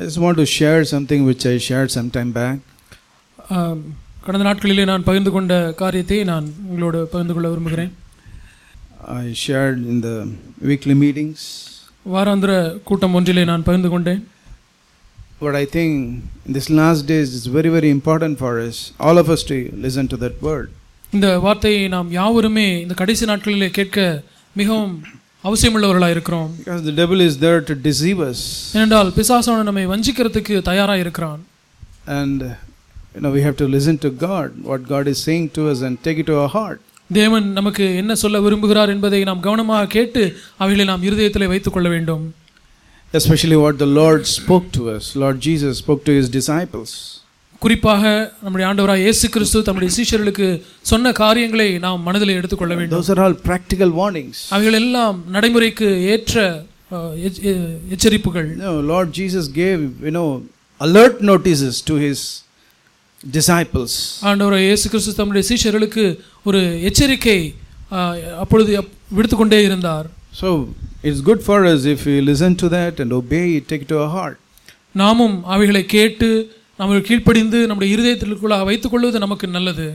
I just want to share something which I shared some time back. ஆம், கடந்த நாட்களிலே நான் பகிர்ந்து கொண்ட காரியத்தை நான் உங்களோடு பகிர்ந்து கொள்ள விரும்புகிறேன் I shared in the weekly meetings. வாராந்திர கூட்டம் ஒன்றிலே நான் பகிர்ந்து கொண்டேன் But I think in this last days it's very, very important for us, all of us to listen to that word. இந்த வார்த்தையை நாம் யாவருமே இந்த கடைசி நாட்களிலே கேட்க மிகவும் அவசியமுள்ளவர்களாக இருக்கிறோம் Because the devil is there to deceive us. ஏனென்றால் பிசாசான நம்மை வஞ்சிக்கிறதுக்கு தயாராக இருக்கிறான் And you know, we have to listen to God, what God is saying to us, and take it to our heart. தேவன் நமக்கு என்ன சொல்ல விரும்புகிறார் என்பதை நாம் கவனமாக கேட்டு அவைகளை நாம் இருதயத்திலே வைத்துக் கொள்ள வேண்டும் Especially what the Lord spoke to us. Lord Jesus spoke to his disciples. குறிப்பாக நம்முடைய ஆண்டவராக இயேசு கிறிஸ்து தம்முடைய சீஷர்களுக்கு சொன்ன காரியங்களை நாம் மனதில் எடுத்துக்கொள்ள வேண்டும் Those are all practical warnings. அவைகள் எல்லாம் நடைமுறைக்கு ஏற்ற அஹ், எச்ச- எ- எச்சரிப்புகள் No, Lord Jesus gave, you know, alert notices to his disciples. ஆண்டவர் இயேசு கிறிஸ்து தம்முடைய சீஷர்களுக்கு ஒரு எச்சரிக்கை அஹ், அப்பொழுது அப்- விடுத்துக்கொண்டே இருந்தார் So it's good for us if we listen to that and obey it, take it to our heart. நாமும் அவைகளை கேட்டு நம்ம கீழ்ப்படிந்து நம்முடைய இருதயத்திற்குள்ளாக வைத்துக் கொள்வது நமக்கு நல்லது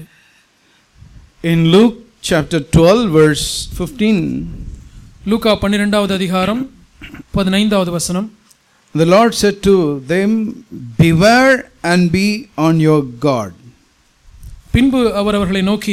In Luke chapter 12, verse 15, லூக்கா பன்னிரெண்டாவது அதிகாரம் பதினைந்தாவது வசனம் the Lord said to them, Beware and be on your guard. பின்பு அவர் அவர்களை நோக்கி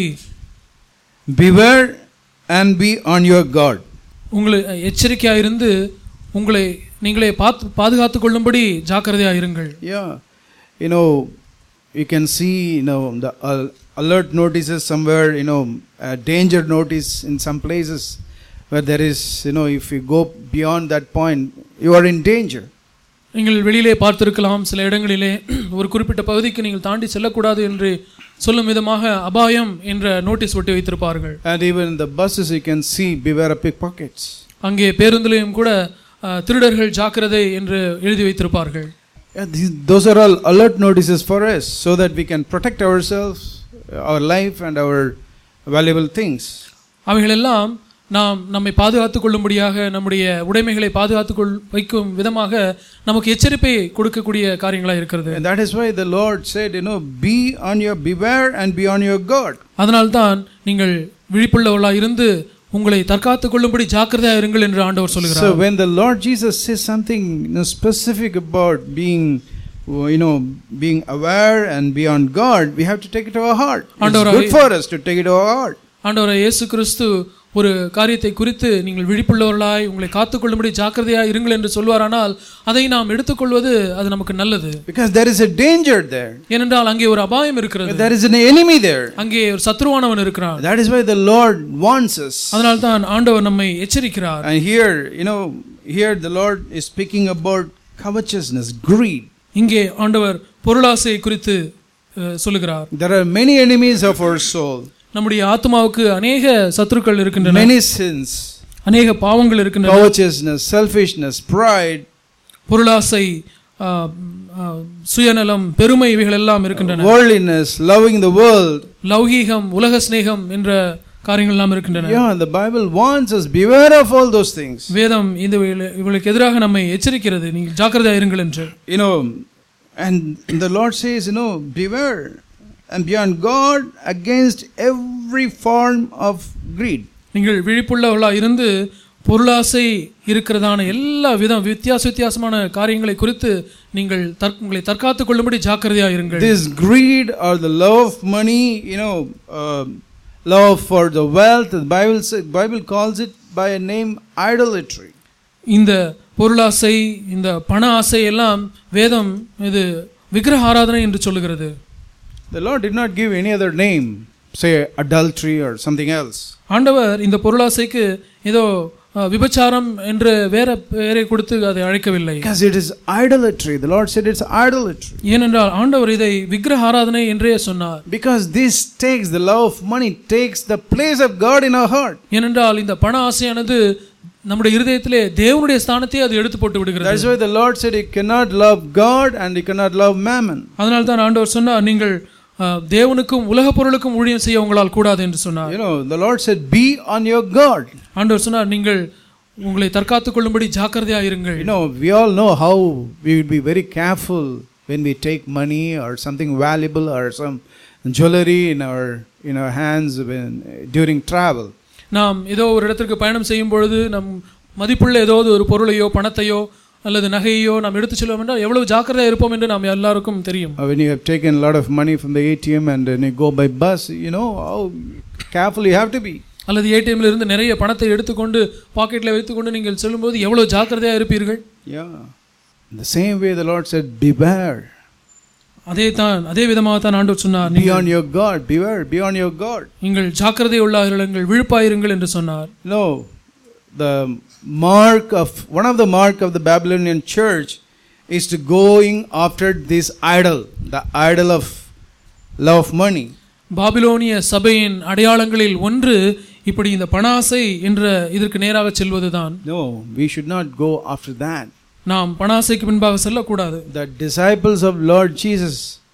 Beware and be on your guard. உங்களை எச்சரிக்கையாக இருந்து உங்களை நீங்களே பார்த்து பாதுகாத்துக் கொள்ளும்படி ஜாக்கிரதையாக இருங்கள் Yeah, you know, you can see, you know, the al- alert notices somewhere, you know, a danger notice in some places where there is, you know, if you go beyond that point, you are in danger. நீங்கள் வெளியிலே பார்த்திருக்கலாம் சில இடங்களிலே ஒரு குறிப்பிட்ட பகுதிக்கு நீங்கள் தாண்டி செல்லக்கூடாது என்று சொல்லும் விதமாக அபாயம் என்ற நோட்டீஸ் ஒட்டி வைத்திருப்பார்கள் And even in the buses, you can see, beware of pickpockets. அங்கே பேருந்திலையும் கூட அஹ், திருடர்கள் ஜாக்கிரதை என்று எழுதி வைத்திருப்பார்கள் Yeah, these, those are all alert notices for us so that we can protect ourselves, our life, and our valuable things. அவைகளெல்லாம் நாம் நம்மை பாதுகாத்துக் கொள்ளும்படியாக நம்முடைய உடைமைகளை பாதுகாத்துக் கொள் வைக்கும் விதமாக நமக்கு எச்சரிப்பை கொடுக்கக்கூடிய காரியங்களாக இருக்கிறது And that is why the Lord said, you know, be on your beware and be on your guard. அதனால்தான் நீங்கள் விழிப்புள்ளவர்களாக இருந்து உங்களை தற்காத்துக் கொள்ளும்படி ஜாக்கிரதையாக இருங்கள் என்று ஆண்டவர் So சொல்கிறார் when the Lord Jesus says something you know, specific about being, you know, being aware and be on guard, we have to take it to our heart. It's ஆண்டவராய்- good for us to take it to our heart. ஆண்டவர் இயேசு கிறிஸ்து ஒரு காரியத்தை குறித்து நீங்கள் விழிப்புள்ளவர்களாய் உங்களை காத்துக்கொள்ளும்படி ஜாக்கிரதையாக இருங்கள் என்று சொல்வாரானால் அதை நாம் எடுத்துக்கொள்வது அது நமக்கு நல்லது Because there is a danger there. ஏனென்றால் அங்கே ஒரு அபாயம் இருக்கிறது There is an enemy there. அங்கே ஒரு சத்ருவானவன் இருக்கிறான் That is why the Lord wants us. அதனால்தான் ஆண்டவர் நம்மை எச்சரிக்கிறார் And here, you know, here the Lord is speaking about covetousness, greed. இங்கே ஆண்டவர் பொருளாசை குறித்து அஹ், சொல்லுகிறார் There are many enemies of our soul, நம்முடைய ஆத்மாவுக்கு அநேக சத்துருக்கள் இருக்கின்றன many sins, அநேக பாவங்கள் இருக்கின்றன covetousness, selfishness, pride, பொருளாசை ஆஹ், ஆஹ், சுயநலம் பெருமை இவைகள் எல்லாம் இருக்கின்றன worldliness, loving the world. லௌகீகம் உலக சிநேகம் என்ற காரியங்கள் எல்லாம் இருக்கின்றன Yeah, the Bible warns us beware of all those things. வேதம் இந்த இவைகள- இவளுக்கு எதிராக நம்மை எச்சரிக்கிறது நீங்கள் ஜாக்கிரதையா இருங்கள் என்று You know, and the Lord says, you know, beware and be on guard against every form of greed. நீங்கள் விழிப்புள்ளவர்களா இருந்து பொருளாசை இருக்கிறதான எல்லா விதம் வித்தியாச வித்தியாசமான காரியங்களை குறித்து நீங்கள் தற்- உங்களை தற்காத்துக் கொள்ளும்படி ஜாக்கிரதையா இருங்கள் This greed or the love of money, you know, uh, love for the wealth, the Bible says, Bible calls it by a name idolatry. இந்த பொருளாசை இந்த பண ஆசை எல்லாம் வேதம் இது விக்கிரக ஆராதனை என்று சொல்லுகிறது The Lord did not give any other name, say adultery or something else. ஆண்டவர் இந்த பொருளாசைக்கு ஏதோ அஹ், விபச்சாரம் என்று வேற பெயரை கொடுத்து அதை அழைக்கவில்லை Because it is idolatry. The Lord said it's idolatry. ஏனென்றால் ஆண்டவர் இதை விக்கிரக ஆராதனை என்றே சொன்னார் Because this takes, the love of money takes the place of God in our heart. ஏனென்றால் இந்த பண ஆசையானது நம்முடைய இருதயத்திலே தேவனுடைய ஸ்தானத்தை அது எடுத்து போட்டு That's விடுகிறது why the Lord said you cannot love God and you cannot love mammon. அதனால் தான் ஆண்டவர் சொன்னார் நீங்கள் அஹ், தேவனுக்கும் உலக பொருளுக்கும் ஊழியம் செய்ய உங்களால் கூடாது என்று சொன்னார் You know, the Lord said, be on your guard. ஆண்டவர் சொன்னார் நீங்கள் உங்களை தற்காத்துக் கொள்ளும்படி ஜாக்கிரதையா இருங்கள் You know, we all know how we would be very careful when we take money or something valuable or some jewelry in our in our hands when during travel. நாம் ஏதோ ஒரு இடத்திற்கு பயணம் செய்யும் பொழுது நம் மதிப்புள்ள ஏதாவது ஒரு பொருளையோ பணத்தையோ அல்லது நகையோ நாம் எடுத்துச் செல்வோம் என்றால் எவ்வளவு ஜாக்கிரதையா இருப்போம் என்று நாம் எல்லாருக்கும் தெரியும் Uh, when you have taken a lot of money from the ATM and then you go by bus, you know how careful you have to be. அல்லது ஏடிஎம்ல இருந்து நிறைய பணத்தை எடுத்துக்கொண்டு பாக்கெட்டில் வைத்துக்கொண்டு நீங்கள் செல்லும்போது எவ்வளவு ஜாக்கிரதையா இருப்பீர்கள் Yeah. In the same way, the Lord said, Beware. அதே தான் அதே விதமாக தான் ஆண்டவர் சொன்னார் Be நீங்கள் on your guard. Beware. Be on your guard. நீங்கள் ஜாக்கிரதை உள்ளார்கள் விழுப்பாயிருங்கள் என்று சொன்னார் No, the mark of one of the mark of the Babylonian church is to going after this idol, the idol of love of money. பாபிலோனிய சபையின் அடையாளங்களில் ஒன்று இப்படி இந்த பணாசை என்ற இதற்கு நேராக செல்வதுதான் No, we should not go after that. நாம் பணாசைக்கு பின்பாக செல்லக்கூடாது The disciples of Lord Jesus,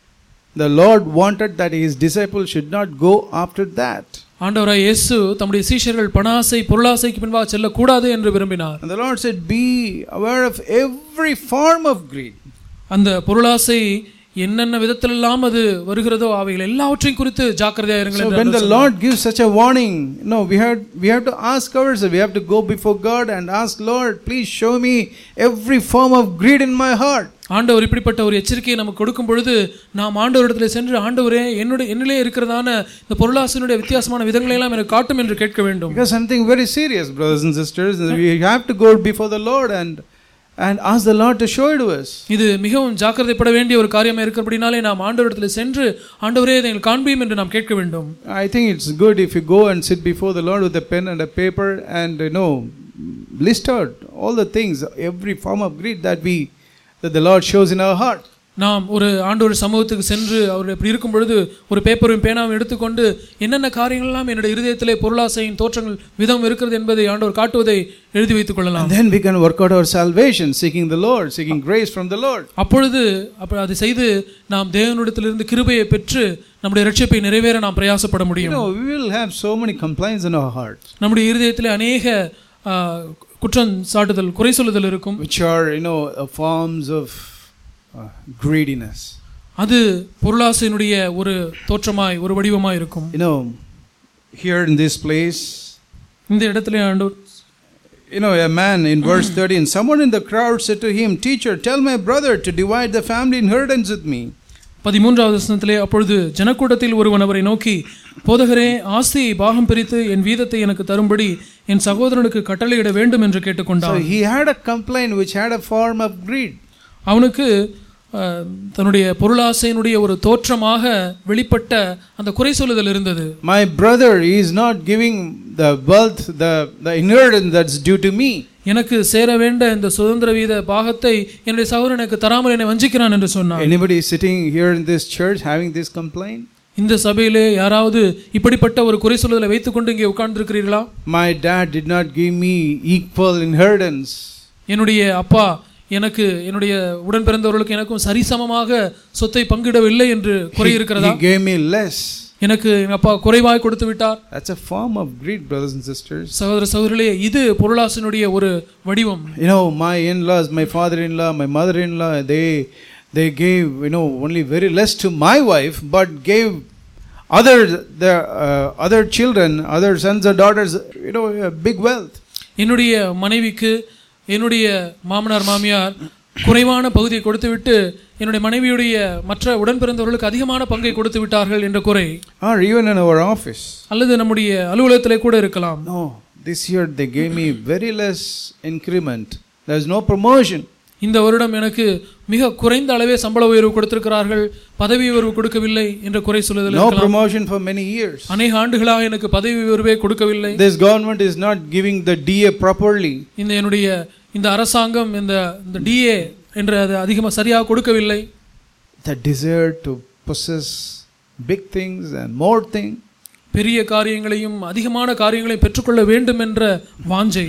the Lord wanted that his disciples should not go after that. ஆண்டவராய் இயேசு தம்முடைய சீஷர்கள் பணாசை பொருளாசைக்கு பின்பாக செல்லக்கூடாது என்று விரும்பினார் And the Lord said, Be aware of every form of greed. அந்த பொருளாசை என்னென்ன விதத்திலெல்லாம் அது வருகிறதோ அவைகள் எல்லாவற்றையும் குறித்து ஜாக்கிரதையா இருங்கள் So என்று when the ஆண்டவர் Lord gives such a warning, no, we have we have to ask ourselves, we have to go before God and ask, Lord, please show me every form of greed in my heart. ஆண்டவர் இப்படிப்பட்ட ஒரு எச்சரிக்கையை நமக்கு கொடுக்கும் பொழுது நாம் ஆண்டவரிடத்தில் சென்று ஆண்டவரே என்னுடைய என்னிலே இருக்கிறதான இந்த பொருளாசனுடைய வித்தியாசமான விதங்களை எல்லாம் எனக்கு காட்டும் என்று கேட்க வேண்டும் Because something very serious, brothers and sisters, we have to go before the Lord and and ask the Lord to show it to us. இது மிகவும் ஜாக்கிரதைப்பட வேண்டிய ஒரு காரியமாக இருக்கிறபடினாலே நாம் ஆண்டவரிடத்தில் சென்று ஆண்டவரே இதை எங்களுக்கு காண்பியும் என்று நாம் கேட்க வேண்டும் I think it's good if you go and sit before the Lord with a pen and a paper and you know list out all the things, every form of greed that we that the Lord shows in our heart. நாம் ஒரு ஆண்டவர் சமூகத்துக்கு சென்று அவர் இப்படி இருக்கும் பொழுது ஒரு பேப்பரும் பேனாவும் எடுத்துக்கொண்டு என்னென்ன காரியங்கள்லாம் என்னுடைய இருதயத்திலே பொருளாசையின் தோற்றங்கள் விதம் இருக்கிறது என்பதை ஆண்டவர் காட்டுவதை எழுதி வைத்துக் கொள்ளலாம் And then we can work out our salvation, seeking the Lord, seeking grace from the Lord. அப்பொழுது அப்ப அதை செய்து நாம் தேவனிடத்திலிருந்து கிருபையை பெற்று நம்முடைய ரட்சிப்பை நிறைவேற நாம் பிரயாசப்பட You முடியும் know, we will have so many complaints in our hearts, நம்முடைய இருதயத்திலே அநேக ஆ, குற்றம் சாட்டுதல் குறை சொல்லுதல் இருக்கும் which are, you know, uh, forms of uh, greediness. அது பொருளாசையினுடைய ஒரு தோற்றமாய் ஒரு வடிவமாய் இருக்கும் You know, here in this place, இந்த இடத்திலே ஆண்டவர் you know, a man in verse 13, someone in the crowd said to him, Teacher, tell my brother to divide the family inheritance with me. பதிமூன்றாவது வசனத்திலே அப்பொழுது ஜனக்கூட்டத்தில் ஒருவன் அவரை நோக்கி போதகரே ஆஸ்தியை பாகம் பிரித்து என் வீதத்தை எனக்கு தரும்படி என் சகோதரனுக்கு கட்டளையிட வேண்டும் என்று So கேட்டுக்கொண்டான் he had a complaint which had a form of greed. அவனுக்கு அஹ், தன்னுடைய பொருளாசையினுடைய ஒரு தோற்றமாக வெளிப்பட்ட அந்த குறை சொல்லுதல் இருந்தது My brother is not giving the wealth, the, the inheritance that's due to me. எனக்கு சேர வேண்ட இந்த சுதந்திர வீத பாகத்தை என்னுடைய சகோதரன் எனக்கு தராமல் என்னை வஞ்சிக்கிறான் என்று சொன்னான் Anybody sitting here in this church having this complaint? இந்த சபையிலே யாராவது இப்படிப்பட்ட ஒரு குறை சொல்லுதலை வைத்துக்கொண்டு இங்கே உட்கார்ந்திருக்கிறீர்களா My dad did not give me equal inheritance. என்னுடைய அப்பா எனக்கு என்னுடைய உடன் பிறந்தவர்களுக்கு எனக்கும் சரிசமமாக சொத்தை பங்கிடவில்லை என்று குறை இருக்கிறதா He gave me less. எனக்கு எங்க அப்பா குறைவாய் கொடுத்து விட்டார் That's a form of greed, brothers and sisters. சகோதர சகோதரிகளே இது பொருளாசனுடைய ஒரு வடிவம் You know, my in-laws, my father-in-law, my mother-in-law, they they gave you know only very less to my wife, but gave other the uh, other children, other sons or daughters, you know, a big wealth. என்னுடைய மனைவிக்கு என்னுடைய மாமனார் மாமியார் குறைவான பகுதியை கொடுத்துவிட்டு என்னுடைய மனைவியுடைய மற்ற உடன் பிறந்தவர்களுக்கு அதிகமான பங்கை கொடுத்து விட்டார்கள் என்ற குறை Or even in our office. அல்லது நம்முடைய அலுவலகத்திலே கூட இருக்கலாம் No, this year they gave me very less increment. There's no promotion. இந்த வருடம் எனக்கு மிக குறைந்த அளவே சம்பள உயர்வு கொடுத்திருக்கிறார்கள் பதவி உயர்வு கொடுக்கவில்லை என்ற குறை சொல்லுதல் No இருக்கலாம். promotion for many years. அநேக ஆண்டுகளாக எனக்கு பதவி உயர்வே கொடுக்கவில்லை This government is not giving the DA properly. இந்த என்னுடைய இந்த அரசாங்கம் இந்த இந்த டிஏ என்று அது அதிகமாக சரியாக கொடுக்கவில்லை The desire to possess big things and more things. பெரிய காரியங்களையும் அதிகமான காரியங்களையும் பெற்றுக்கொள்ள வேண்டும் என்ற வாஞ்சை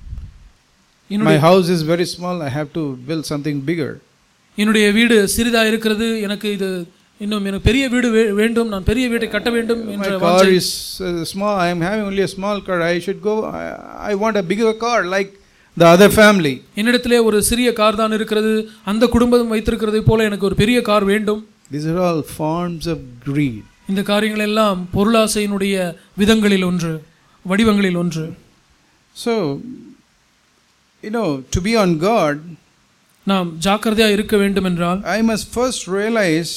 My என்னுடைய house is very small. I have to build something bigger. என்னுடைய வீடு சிறிதா இருக்கிறது எனக்கு இது இன்னும் எனக்கு பெரிய வீடு வே- வேண்டும் நான் பெரிய வீட்டை கட்ட வேண்டும் என்ற My car வாஞ்சை is uh, small. I am having only a small car. I should go. I, I want a bigger car, like the other family. என்னிடத்திலே ஒரு சிறிய கார் தான் இருக்கிறது அந்த குடும்பம் வைத்திருக்கிறது போல எனக்கு ஒரு பெரிய கார் வேண்டும் These are all forms of greed. இந்த காரியங்கள் எல்லாம் பொருளாசையினுடைய விதங்களில் ஒன்று வடிவங்களில் ஒன்று So, you know, to be on guard, நாம் ஜாக்கிரதையா இருக்க வேண்டும் என்றால் I must first realize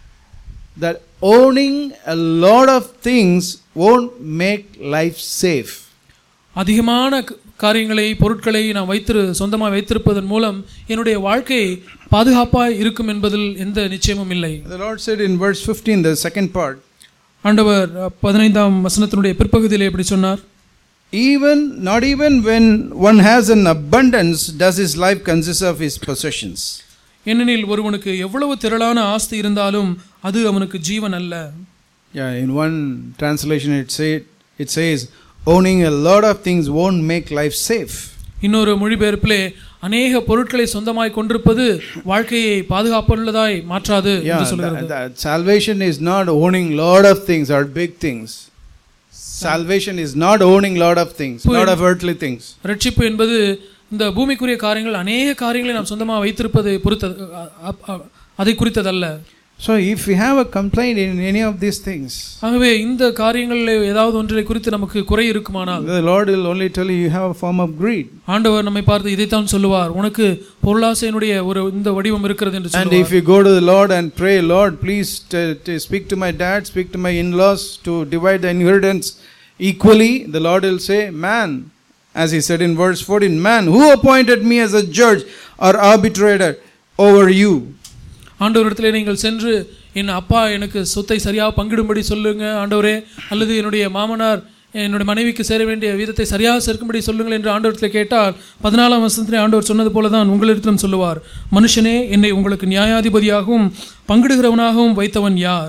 that owning a lot of things won't make life safe. அதிகமான க- காரியங்களை பொருட்களை நான் வைத்திரு சொந்தமாக வைத்திருப்பதன் மூலம் என்னுடைய வாழ்க்கை பாதுகாப்பாய் இருக்கும் என்பதில் எந்த நிச்சயமும் இல்லை The Lord said in verse 15, the second part, ஆண்டவர் அஹ், பதினைந்தாம் வசனத்தினுடைய பிற்பகுதியிலே இப்படி சொன்னார் even not even when one has an abundance does his life consist of his possessions. ஏனெனில் ஒருவனுக்கு எவ்வளவு திரளான ஆஸ்தி இருந்தாலும் அது அவனுக்கு ஜீவன் அல்ல Yeah, in one translation it say it says owning a lot of things won't make life safe. இன்னொரு மொழிபெயர்ப்பிலே அநேக பொருட்களை சொந்தமாய் கொண்டிருப்பது வாழ்க்கையை பாதுகாப்புள்ளதாய் மாற்றாது Yeah, என்று சொல்கிறது that, that salvation is not owning lot of things or big things. Salvation is not owning lot of things, lot of earthly things. ரட்சிப்பு என்பது இந்த பூமிக்குரிய காரியங்கள் அநேக காரியங்களை நாம் சொந்தமாக வைத்திருப்பதை பொறுத்தது அ- அ- அ- அதை குறித்ததல்ல So if we have a complaint in any of these things, ஆகவே இந்த காரியங்களில் ஏதாவது ஒன்றை குறித்து நமக்கு குறை இருக்குமானால் the Lord will only tell you you have a form of greed. ஆண்டவர் நம்மை பார்த்து இதைத்தான் சொல்லுவார் உனக்கு பொருளாசையினுடைய ஒரு இந்த வடிவம் இருக்கிறது என்று And if சொல்லுவார் you go to the Lord and pray, Lord, please t- t- speak to my dad, speak to my in-laws to divide the inheritance equally, the Lord will say, man, as he said in verse 14, man, who appointed me as a judge or arbitrator over you? ஆண்டவரிடத்திலே நீங்கள் சென்று என் அப்பா எனக்கு சொத்தை சரியாக பங்கிடும்படி சொல்லுங்க ஆண்டவரே அல்லது என்னுடைய மாமனார் என்னுடைய மனைவிக்கு சேர வேண்டிய வீதத்தை சரியாக சேர்க்கும்படி சொல்லுங்கள் என்று ஆண்டவரத்தில் கேட்டால் பதினாலாம் வருஷத்திலே ஆண்டவர் சொன்னது போல தான் உங்களிடத்திலும் சொல்லுவார் மனுஷனே என்னை உங்களுக்கு நியாயாதிபதியாகவும் பங்கிடுகிறவனாகவும் வைத்தவன் யார்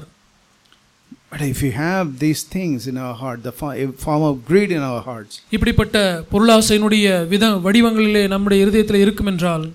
But if you have these things in our heart, the fo- a form of greed in our hearts, இப்படிப்பட்ட பொருளாசையினுடைய வித வடிவங்களிலே நம்முடைய இருதயத்தில் இருக்கும் என்றால்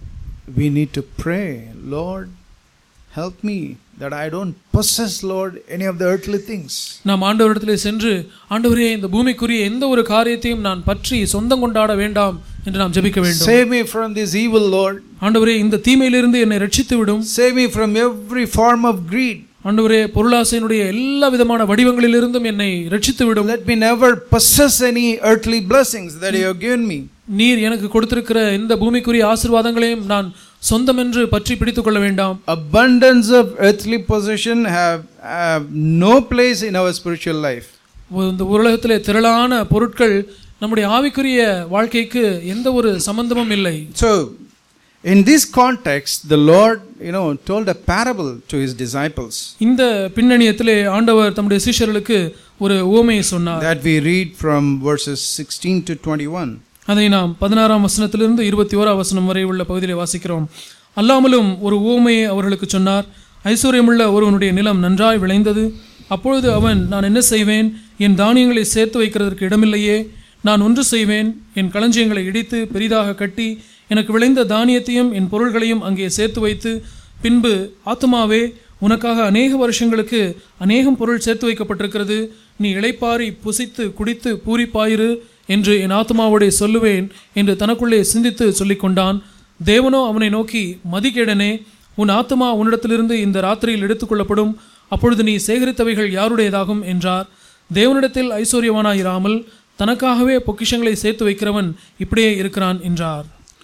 we need to pray, Lord, help me that I don't possess, Lord, any of the earthly things. நாம் ஆண்டவரிடத்திலே சென்று ஆண்டவரே இந்த பூமிக்குரிய எந்த ஒரு காரியத்தையும் நான் பற்றி சொந்தம் கொண்டாட வேண்டாம் என்று நாம் ஜெபிக்க வேண்டும் Save me from this evil, Lord. ஆண்டவரே இந்த தீமையிலிருந்து என்னை ரட்சித்து விடும் Save me from every form of greed. ஆண்டவரே பொருளாசையினுடைய எல்லா விதமான வடிவங்களிலிருந்தும் என்னை ரட்சித்து விடும் Let me never possess any earthly blessings that you have given me. நீர் எனக்கு கொடுத்திருக்கிற இந்த பூமிக்குரிய ஆசீர்வாதங்களையும் நான் சொந்தம் என்று பற்றி பிடித்துக் கொள்ள வேண்டாம் Abundance of earthly possession have, have no place in our spiritual life. இந்த உலகத்திலே திரளான பொருட்கள் நம்முடைய ஆவிக்குரிய வாழ்க்கைக்கு எந்த ஒரு சம்பந்தமும் இல்லை So, in this context, the Lord, you know, told a parable to his disciples இந்த பின்னணியத்திலே ஆண்டவர் தம்முடைய சீஷர்களுக்கு ஒரு உவமையை சொன்னார் that we read from verses 16 to 21. அதை நாம் பதினாறாம் வசனத்திலிருந்து இருபத்தி ஓராம் வசனம் வரை உள்ள பகுதியிலே வாசிக்கிறோம் அல்லாமலும் ஒரு உவமையை அவர்களுக்கு சொன்னார் ஐஸ்வர்யமுள்ள ஒருவனுடைய நிலம் நன்றாய் விளைந்தது அப்பொழுது அவன் நான் என்ன செய்வேன் என் தானியங்களை சேர்த்து வைக்கிறதற்கு இடமில்லையே நான் ஒன்று செய்வேன் என் களஞ்சியங்களை இடித்து பெரிதாக கட்டி எனக்கு விளைந்த தானியத்தையும் என் பொருள்களையும் அங்கே சேர்த்து வைத்து பின்பு ஆத்துமாவே உனக்காக அநேக வருஷங்களுக்கு அநேகம் பொருள் சேர்த்து வைக்கப்பட்டிருக்கிறது நீ இளைப்பாரி புசித்து குடித்து பூரிப்பாயிரு என்று என் ஆத்மாவோடே சொல்லுவேன் என்று தனக்குள்ளே சிந்தித்து சொல்லிக்கொண்டான் தேவனோ அவனை நோக்கி மதிகேடனே உன் ஆத்மா உன்னிடத்திலிருந்து இந்த ராத்திரியில் எடுத்துக்கொள்ளப்படும் அப்பொழுது நீ சேகரித்தவைகள் யாருடையதாகும் என்றார் தேவனிடத்தில் ஐஸ்வர்யவானாயிராமல் தனக்காகவே பொக்கிஷங்களை சேர்த்து வைக்கிறவன் இப்படியே இருக்கிறான் என்றார்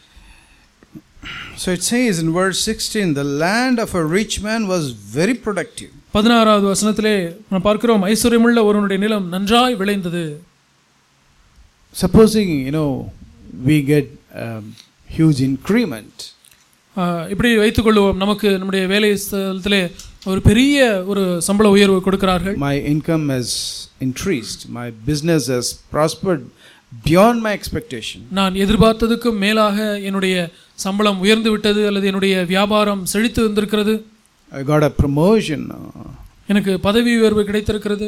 So it says in verse 16, the land of a rich man was very productive. பதினாறாவது வசனத்திலே நாம் பார்க்கிறோம் ஐஸ்வர்யமுள்ள ஒருவனுடைய நிலம் நன்றாய் விளைந்தது Supposing, you know, we get um, huge increment. ஆஹ் இப்படி வைத்துக்கொள்வோம் நமக்கு நம்முடைய வேலை ஸ்தலத்திலே ஒரு பெரிய ஒரு சம்பள உயர்வு கொடுக்கிறார்கள் My income has increased. My business has prospered beyond my expectation. நான் எதிர்பார்த்ததுக்கும் மேலாக என்னுடைய சம்பளம் உயர்ந்து விட்டது அல்லது என்னுடைய வியாபாரம் செழித்து வந்திருக்கிறது I got a promotion uh, எனக்கு பதவி உயர்வு கிடைத்திருக்கிறது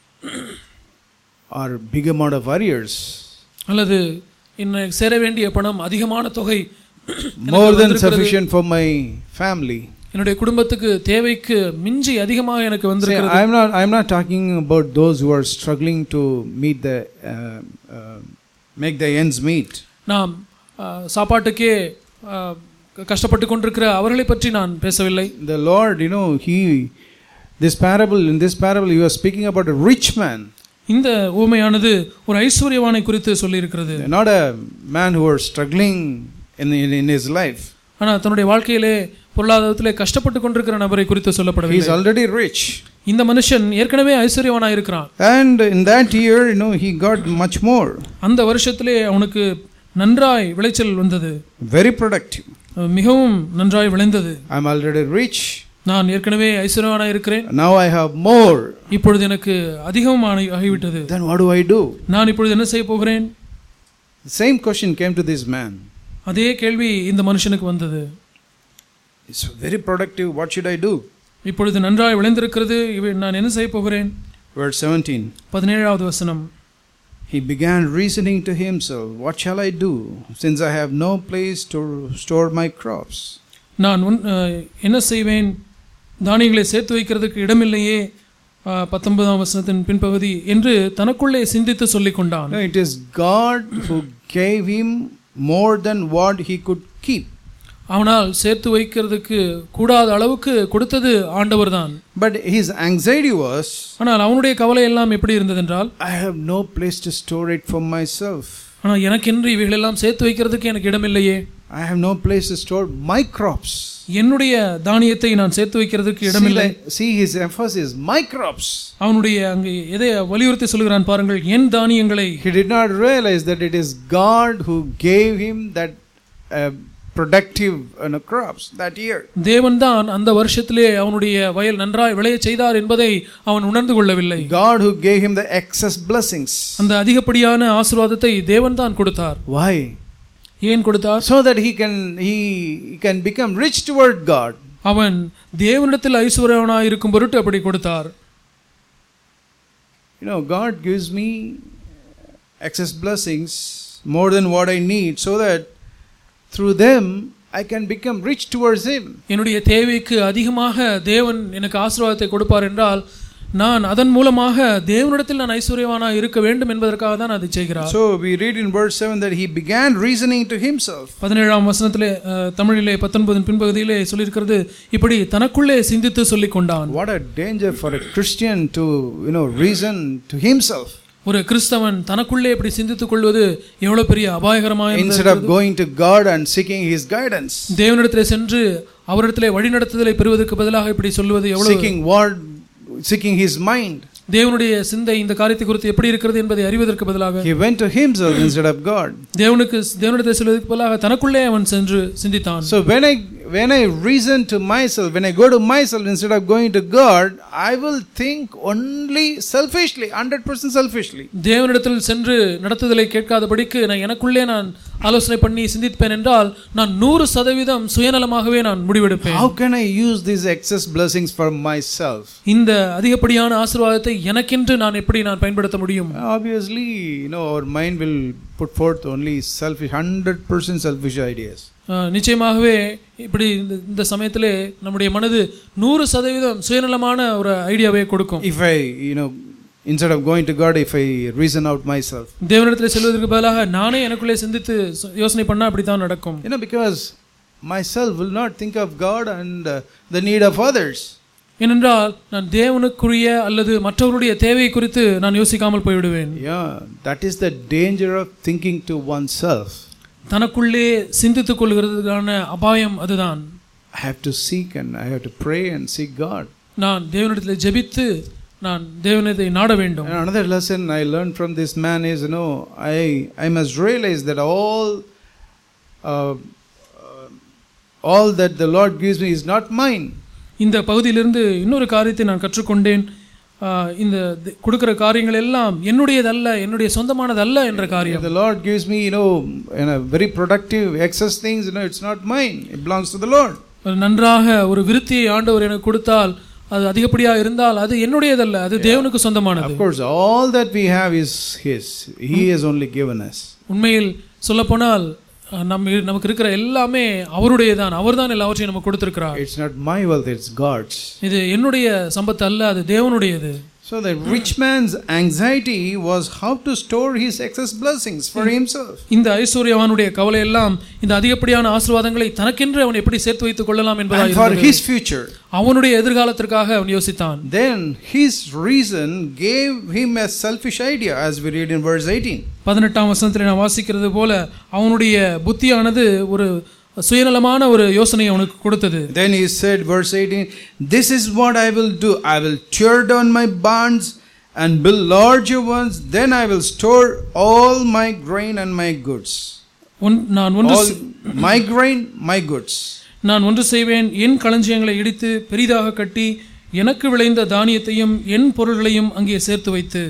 or big amount of arrears. அல்லது எனக்கு சேர வேண்டிய பணம் அதிகமான தொகை எனக்கு More than வந்திருக்கிறது. sufficient for my family. என்னுடைய குடும்பத்துக்கு தேவைக்கு மிஞ்சி அதிகமாக எனக்கு See, வந்திருக்கிறது I'm not. I'm not talking about those who are struggling to meet the, uh, uh, make the ends meet. நாம் ஆ, சாப்பாட்டுக்கே ஆ, கஷ்டப்பட்டு கொண்டிருக்கிற அவர்களை பற்றி நான் பேசவில்லை The Lord, you know, He, this parable, in this parable, He was speaking about a rich man, இந்த ஊமையானது ஒரு ஐஸ்வர்யவானை குறித்து சொல்லியிருக்கிறது not a man who was struggling in, in, in his life. ஆனால் தன்னுடைய வாழ்க்கையிலே பொருளாதாரத்திலே கஷ்டப்பட்டு கொண்டிருக்கிற நபரை குறித்து He is சொல்லப்படவில்லை already rich. இந்த மனுஷன் ஏற்கனவே ஐஸ்வர்யவானாக இருக்கிறான் And in that year, you know, he got much more, அந்த வருஷத்திலே அவனுக்கு நன்றாய் விளைச்சல் வந்தது very productive. அஹ் மிகவும் நன்றாய் விளைந்தது I'm already rich. நான் ஏற்கனவே ஐஸ்வர்யவானாக இருக்கிறேன் Now I have more. இப்பொழுது எனக்கு அதிகம் ஆகி- ஆகிவிட்டது Then what do I do? நான் இப்பொழுது என்ன செய்ய போகிறேன் The same question came to this man. அதே கேள்வி இந்த மனுஷனுக்கு வந்தது It's very productive. What should I do? இப்பொழுது நன்றாய் விளைந்திருக்கிறது இவை நான் என்ன செய்ய போகிறேன் Verse 17. பதினேழாவது வசனம் He began reasoning to himself, What shall I do, since I have no place to store my crops? நான் உன் அஹ், என்ன செய்வேன் தானியங்களை சேர்த்து வைக்கிறதுக்கு இடமில்லையே அஹ், பத்தொன்பதாம் வசனத்தின் பின்பகுதி என்று தனக்குள்ளே சிந்தித்து சொல்லிக் கொண்டான் No, it is God who gave him more than what he could keep. அவனால் சேர்த்து வைக்கிறதுக்கு கூடாத அளவுக்கு கொடுத்தது ஆண்டவர்தான் But his anxiety was, ஆனால் அவனுடைய கவலை எல்லாம் எப்படி இருந்ததென்றால் I have no place to store it for myself. ஆனால் எனக்கென்று இவைகளெல்லாம் சேர்த்து வைக்கிறதுக்கு எனக்கு இடமில்லையே I have no place to store my crops. என்னுடைய தானியத்தை நான் சேர்த்து வைக்கிறதுக்கு See, இடமில்லை like- see his emphasis, my crops. அவனுடைய அங்கே எதை வலியுறுத்தி சொல்கிறான் பாருங்கள் என் தானியங்களை He did not realize that it is God who gave him that uh, productive you know, crops that year. தேவன்தான் அந்த வருஷத்திலே அவனுடைய வயல் நன்றாய் விளையச் செய்தார் என்பதை அவன் உணர்ந்து கொள்ளவில்லை God who gave him the excess blessings. அந்த அதிகப்படியான ஆசீர்வாதத்தை தேவன்தான் கொடுத்தார் Why? ஏன் கொடுத்தார் So that he can he can become rich toward God. அவன் தேவனிடத்தில் ஐஸ்வர்யவனாய் இருக்கும் பொருட்டு அப்படி கொடுத்தார் You know, God gives me excess blessings more than what I need, so that through them I can become rich towards Him. என்னுடைய தேவைக்கு அதிகமாக தேவன் எனக்கு ஆசீர்வாதத்தை கொடுப்பார் என்றால் நான் அதன் மூலமாக தேவனிடத்தில் நான் ஐஸ்வர்யவானாக இருக்க வேண்டும் என்பதற்காக தான் அதை செய்கிறார் So we read in verse 7 that he began reasoning to himself. பதினேழாம் வசனத்திலே அஹ், தமிழிலே பத்தொன்பதின் பின்பகுதியிலே சொல்லியிருக்கிறது இப்படி தனக்குள்ளே சிந்தித்து சொல்லிக் கொண்டான் What a danger for a Christian to, you know, reason to himself ஒரு கிறிஸ்தவன் தனக்குள்ளே இப்படி சிந்தித்துக் கொள்வது எவ்வளவு பெரிய அபாயகரமாக instead of going to God and seeking His guidance, தேவனிடத்திலே சென்று அவரிடத்திலே வழிநடத்துதலை பெறுவதற்கு பதிலாக இப்படி சொல்லுவது எவ்வளவு seeking what, seeking His mind. தேவனுடைய சிந்தை இந்த காரியத்தை குறித்து எப்படி இருக்கிறது என்பதை அறிவதற்கு பதிலாக He went to himself instead of God. தேவனுக்கு தேவனிடத்தை செல்வதற்கு பதிலாக தனக்குள்ளே அவன் சென்று சிந்தித்தான் So when I when I reason to myself, when I go to myself instead of going to God, I will think only selfishly, hundred percent selfishly. தேவனிடத்தில் சென்று நடத்துதலை கேட்காதபடிக்கு நான் எனக்குள்ளே நான் ஆலோசனை பண்ணி சிந்திப்பேன் என்றால் நான் நூறு சதவீதம் சுயநலமாகவே நான் முடிவெடுப்பேன் How can I use these excess blessings for myself? இந்த அதிகப்படியான ஆசீர்வாதத்தை எனக்கென்று நான் எப்படி நான் பயன்படுத்த முடியும் Obviously, you know, our mind will put forth only selfish, hundred percent selfish ideas. அஹ், நிச்சயமாகவே இப்படி இந்த இந்த சமயத்திலே நம்முடைய மனது நூறு சதவீதம் சுயநலமான ஒரு ஐடியாவை கொடுக்கும் If I, you know, instead of going to God, if I reason out myself, தேவனிடத்தில் செல்வதற்கு பதிலாக நானே எனக்குள்ளே சிந்தித்து ச- யோசனை பண்ணா அப்படித்தான் நடக்கும் you know, because myself will not think of God and uh, the need of others. ஏனென்றால் நான் தேவனுக்குரிய அல்லது மற்றவருடைய தேவை குறித்து நான் யோசிக்காமல் போய்விடுவேன் Yeah, that is the danger of thinking to oneself. தனக்குள்ளே சிந்தித்துக் கொள்கிறதுக்கான அபாயம் அதுதான் I have to seek and I have to pray and seek God. நான் தேவனிடத்தில் ஜெபித்து நான் தேவனத்தை நாட வேண்டும் And another lesson I learned from this man is, you know, I I must realize that all uh, uh, all that the Lord gives me is not mine. இந்த பகுதியிலிருந்து இன்னொரு காரியத்தை நான் கற்றுக்கொண்டேன் ஆஹ், இந்த தி- கொடுக்கிற காரியங்கள் எல்லாம் என்னுடையதல்ல என்னுடைய சொந்தமானதல்ல என்ற If காரியம் the Lord gives me, you know, you know, very productive excess things, you know, it's not mine. It belongs to the Lord. ஒரு நன்றாக ஒரு விருத்தியை ஆண்டவர் எனக்கு கொடுத்தால் அது அதிகப்படியாக இருந்தால் அது என்னுடையதல்ல அது தேவனுக்கு சொந்தமானது Of course, all that we have is His. He has only given us. உண்மையில் சொல்லப்போனால் அஹ், நம்ம நமக்கு இருக்கிற எல்லாமே அவருடையதான் அவர்தான் எல்லாவற்றையும் நமக்கு கொடுத்திருக்கிறார் It's not my wealth, it's God's. இது என்னுடைய சம்பத்து அல்ல அது தேவனுடையது So the rich man's anxiety was how to store his excess blessings for himself. இந்த ஐஸ்வர்யவானுடைய கவலை எல்லாம் இந்த அதிகப்படியான ஆசீர்வாதங்களை தனக்கென்று அவன் எப்படி சேர்த்து வைத்துக் கொள்ளலாம் And என்பதாக for இருந்தது. his future. அவனுடைய எதிர்காலத்திற்காக அவன் யோசித்தான் Then his reason gave him a selfish idea, as we read in verse 18. பதினெட்டாம் வசனத்தில் நான் வாசிக்கிறது போல அவனுடைய புத்தியானது ஒரு சுயநலமான ஒரு யோசனை அவனுக்கு கொடுத்தது Then he said, verse 18, This is what I will do. I will tear down my barns and build larger ones. Then I will store all my grain and my goods. ஒன் நான் ஒன்று All my grain, my goods. நான் ஒன்று செய்வேன் என் களஞ்சியங்களை இடித்து பெரிதாக கட்டி எனக்கு விளைந்த தானியத்தையும் என் பொருள்களையும் அங்கே சேர்த்து வைத்து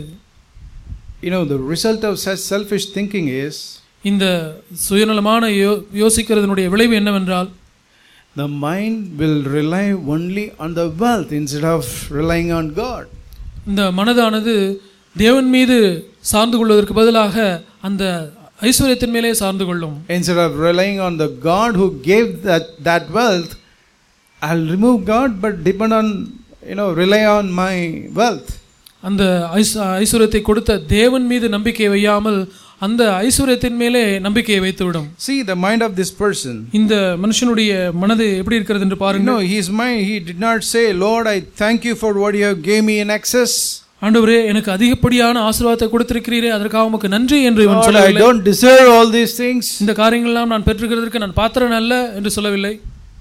You know, the result of such selfish thinking is இந்த சுயநலமான யோ யோசிக்கிறதனுடைய விளைவு என்னவென்றால் the mind will rely only on the wealth instead of relying on God. இந்த மனதானது தேவன் மீது சார்ந்து கொள்வதற்கு பதிலாக அந்த ஐஸ்வர்யத்தின் மேலே சார்ந்து கொள்ளும் Instead of relying on the God who gave that, that wealth, I'll remove God but depend on, you know, rely on my wealth. அந்த ஐஸ் ஐஸ்வர்யத்தை கொடுத்த தேவன் மீது நம்பிக்கை வையாமல் அந்த ஐஸ்வர்யத்தின் மேலே நம்பிக்கையை வைத்துவிடும் See the mind of this person. இந்த மனுஷனுடைய மனது எப்படி இருக்கிறது என்று பாருங்க No, his mind, he did not say, Lord, I thank you for what you have gave me in excess. ஆண்டவரே எனக்கு அதிகப்படியான ஆசீர்வாதத்தை கொடுத்திருக்கிறீரே அதற்காக உமக்கு நன்றி என்று இவன் Lord, I சொல்லவில்லை don't deserve all these things. இந்த காரியங்களெல்லாம் நான் பெற்றுக்கிறதற்கு நான் பாத்திரன் அல்ல என்று சொல்லவில்லை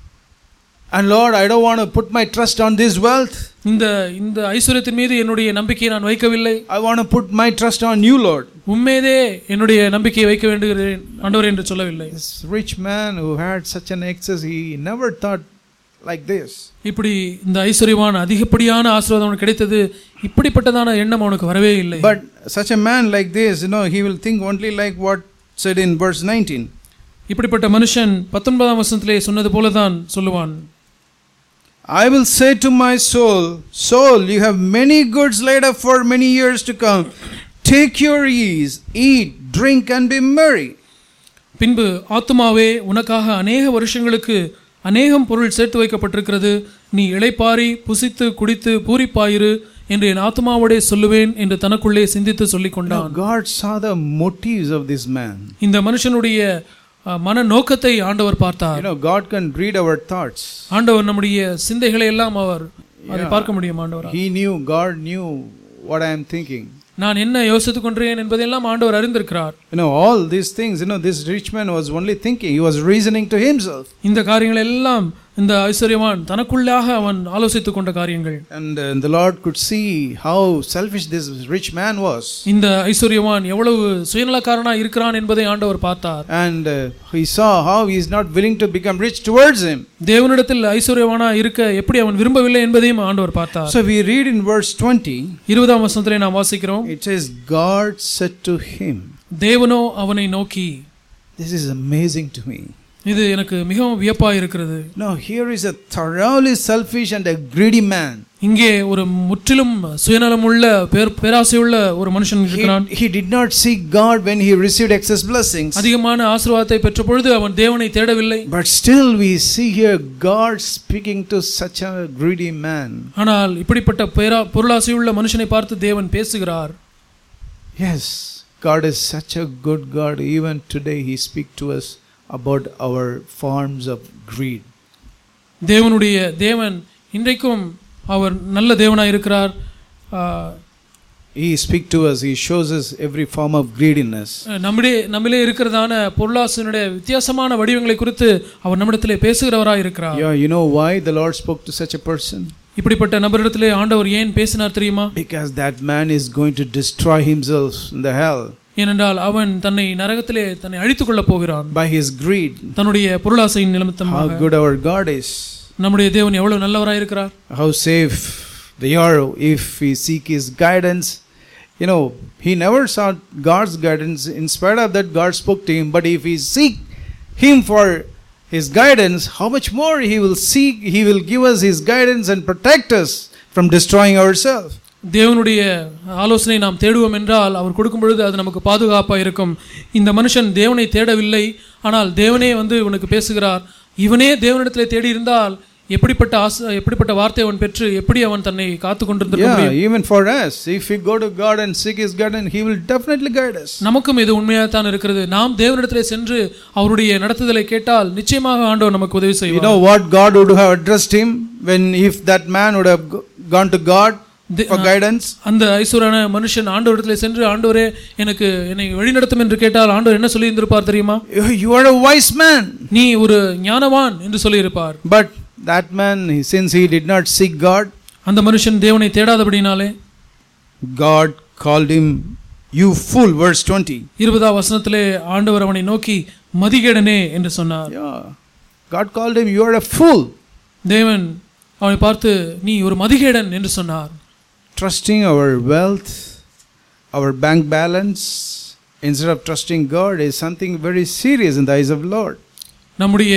And Lord, I don't want to put my trust on this wealth. இந்த இந்த ஐஸ்வர்யத்தின் மீது என்னுடைய நம்பிக்கையை நான் வைக்கவில்லை I want to put my trust on you, Lord. உண்மையதே என்னுடைய நம்பிக்கையை வைக்க வேண்டுகிறேன் ஆண்டவரே என்று சொல்லவில்லை This rich man who had such an excess, he never thought like this. இப்படி இந்த ஐஸ்வர்யமான அதிகப்படியான ஆசீர்வாதம் அவனுக்கு கிடைத்தது இப்படிப்பட்டதான எண்ணம் அவனுக்கு வரவே இல்லை But such a man like this, you know, he will think only like what said in verse 19. இப்படிப்பட்ட மனுஷன் பத்தொன்பதாம் வசனத்திலே சொன்னது போலதான் சொல்லுவான் I will say to my soul, Soul, you have many goods laid up for many years to come. Take your ease, eat, drink, and be merry. பின்பு ஆத்துமாவே உனக்காக அநேக வருஷங்களுக்கு அநேகம் பொருள் சேர்த்து வைக்கப்பட்டிருக்கிறது நீ இளைப்பாரி புசித்து குடித்து பூரிப்பாயிரு என்று என் ஆத்துமாவோடே சொல்லுவேன் என்று தனக்குள்ளே சிந்தித்து சொல்லிக் Now, கொண்டான் God saw the motives of this man. இந்த மனுஷனுடைய அஹ், மன நோக்கத்தை ஆண்டவர் பார்த்தார் You know, God can read our thoughts. ஆண்டவர் நம்முடைய சிந்தைகளை எல்லாம் அவர் அதை பார்க்க முடியும் ஆண்டவர் He knew, God knew what I am thinking. நான் என்ன யோசித்துக் கொண்டேன் என்பதெல்லாம் ஆண்டவர் அறிந்திருக்கிறார் You know, all these things, you know, this rich man was only thinking, he was reasoning to himself. இந்த காரியங்கள் எல்லாம் இந்த ஐஸ்வர்யவான் தனக்குள்ளாக அவன் ஆலோசித்துக் கொண்ட காரியங்கள் And uh, the Lord could see how selfish this rich man was. இந்த ஐஸ்வர்யவான் எவ்வளவு சுயநலக்காரனா இருக்கிறான் என்பதை ஆண்டவர் பார்த்தார் And uh, he saw how he is not willing to become rich towards him. தேவனிடத்தில் ஐஸ்வர்யவானா இருக்க எப்படி அவன் விரும்பவில்லை என்பதையும் ஆண்டவர் பார்த்தார் So we read in verse 20, இருபதாம் வசனத்திலே நாம் வாசிக்கிறோம் it says, God said to him, தேவனோ அவனை நோக்கி This is amazing to me. இது எனக்கு மிகவும் வியப்பாய் இருக்கிறது Now, here is a thoroughly selfish and a greedy man. இங்கே ஒரு முற்றிலும் சுயநலமுள்ள பேர் பேராசையுள்ள ஒரு மனுஷன் He, இருக்கிறான் he did not seek God when he received excess blessings. அதிகமான ஆசீர்வாதத்தை பெற்ற பொழுது அவன் தேவனை தேடவில்லை But still, we see here God speaking to such a greedy man. ஆனால் இப்படிப்பட்ட பேரா பொருளாசையுள்ள மனுஷனை பார்த்து தேவன் பேசுகிறார் Yes, God is such a good God. Even today, He speaks to us about our forms of greed. தேவனுடைய தேவன் இன்றைக்கும் அவர் நல்ல தேவனாய் இருக்கிறார் ஆஹ், He speaks to us, He shows us every form of greediness. நம்மிலே நம்மிலே இருக்கிறதான பொருளாசனுடைய வித்தியாசமான வடிவங்களை குறித்து அவர் நம்மிடத்திலே பேசுகிறவராய் இருக்கிறார் Yeah, you know why the Lord spoke to such a person? இப்படிப்பட்ட நபரிடத்திலே ஆண்டவர் ஏன் பேசினார் தெரியுமா Because that man is going to destroy himself in the hell ஏனென்றால் அவன் தன்னை நரகத்திலே தன்னை அழித்துக் கொள்ளப் போகிறான் by his greed. தன்னுடைய பொருளாசையின் How நிமித்தமாக good our God is. நம்முடைய தேவன் எவ்வளவு நல்லவராய் இருக்கிறார் How safe they are if we seek his guidance. You know, he never sought God's guidance. In spite of that, God spoke to him. But if we seek him for his guidance, how much more he will seek, he will give us his guidance and protect us from destroying ourselves. தேவனுடைய ஆலோசனை நாம் தேடுவோம் என்றால் அவர் கொடுக்கும் பொழுது அது நமக்கு பாதுகாப்பாக இருக்கும் இந்த மனுஷன் தேவனை தேடவில்லை ஆனால் தேவனே வந்து இவனுக்கு பேசுகிறார் இவனே தேவனிடத்தில் தேடி இருந்தால் எப்படிப்பட்ட ஆசை எப்படிப்பட்ட வார்த்தை அவன் பெற்று எப்படி அவன் தன்னை காத்து கொண்டிருந்திருக்க Yeah, முடியும் even for us, if we go to God and seek His guidance, He will definitely guide us. நமக்கும் இது உண்மையாகத்தான் இருக்கிறது நாம் தேவனிடத்திலே சென்று அவருடைய நடத்துதலை கேட்டால் நிச்சயமாக ஆண்டவர் நமக்கு உதவி You செய்வார் know what God would have addressed him when if that man would have go- gone to God The- for guidance? அந்த ஐஸ்வரான மனுஷன் ஆண்டவரிடத்திலே சென்று ஆண்டவரே எனக்கு என்னை வழிநடத்தும் என்று கேட்டால் ஆண்டவர் என்ன சொல்லி இருந்திருப்பார் தெரியுமா You you are a wise man. நீ ஒரு ஞானவான் என்று சொல்லியிருப்பார் But that man, he- since he did not seek God, அந்த மனுஷன் தேவனை தேடாதபடினாலே God called him, You fool, verse 20. இருபதாம் வசனத்திலே ஆண்டவர் அவனை நோக்கி மதிகேடனே என்று சொன்னார் Yeah. God called him, You are a fool. தேவன் அவனை பார்த்து நீ ஒரு மதிகேடன் என்று சொன்னார் Trusting our wealth, our bank balance, instead of trusting God, is something very serious in the eyes of Lord. நம்முடைய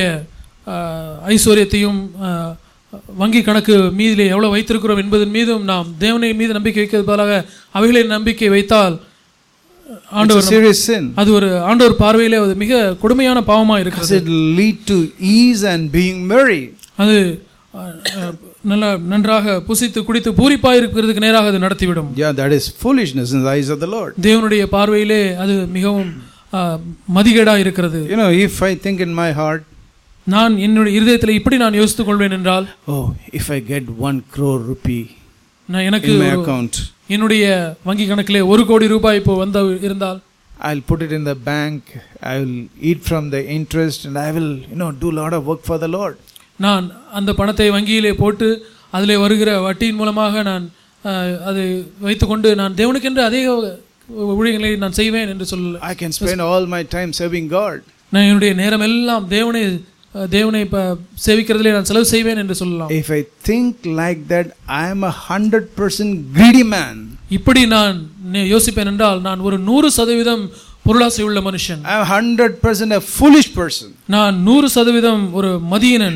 ஆஹ், ஐஸ்வர்யத்தையும் ஆஹ், வங்கி கணக்கு மீதிலே எவ்வளவு வைத்திருக்கிறோம் என்பதன் மீதும் நாம் தேவனை மீது நம்பிக்கை வைக்கிறது பதிலாக அவைகளின் நம்பிக்கை வைத்தால் It's a ஆண்டவர் நம்ம- serious sin. அது ஒரு ஆண்டவர் பார்வையிலே அது மிக கொடுமையான பாவமா Because இருக்கிறது it lead to ease and being merry. அது ஆஹ், ஆஹ், நல்ல நன்றாக புசித்து குடித்து பூரிப்பாக இருக்கிறதுக்கு நேராக அது நடத்திவிடும் Yeah, that is foolishness in the eyes of the Lord. தேவனுடைய பார்வையிலே அது மிகவும் ஆஹ், மதிகேடா இருக்கிறது You know, if I think in my heart, நான் என்னுடைய இருதயத்தில் இப்படி நான் யோசித்துக் கொள்வேன் என்றால் oh, if I get one crore rupee நான் எனக்கு in my ஒரு- account, என்னுடைய வங்கி கணக்கிலே ஒரு கோடி ரூபாய் இப்போ வந்த இருந்தால் I'll put it in the bank, I will eat from the interest, and I will, you know, do a lot of work for the Lord. நான் அந்த பணத்தை வங்கியிலே போட்டு அதிலே வருகிற வட்டியின் மூலமாக நான் ஆஹ், அதை வைத்துக்கொண்டு நான் தேவனுக்கென்று அதிக ஊழியங்களை நான் செய்வேன் என்று சொல்ல I can spend all my time serving God. நான் என்னுடைய நேரம் எல்லாம் தேவனை ஆஹ், தேவனை இப்போ சேவிக்கிறதிலே நான் செலவு செய்வேன் என்று சொல்லலாம் If I think like that, I am a hundred percent greedy man. இப்படி நான் நே- யோசிப்பேன் என்றால் நான் ஒரு நூறு சதவீதம் பொருளாசை உள்ள மனுஷன் I am hundred percent a foolish person. நான் நூறு சதவீதம் ஒரு மதியனன்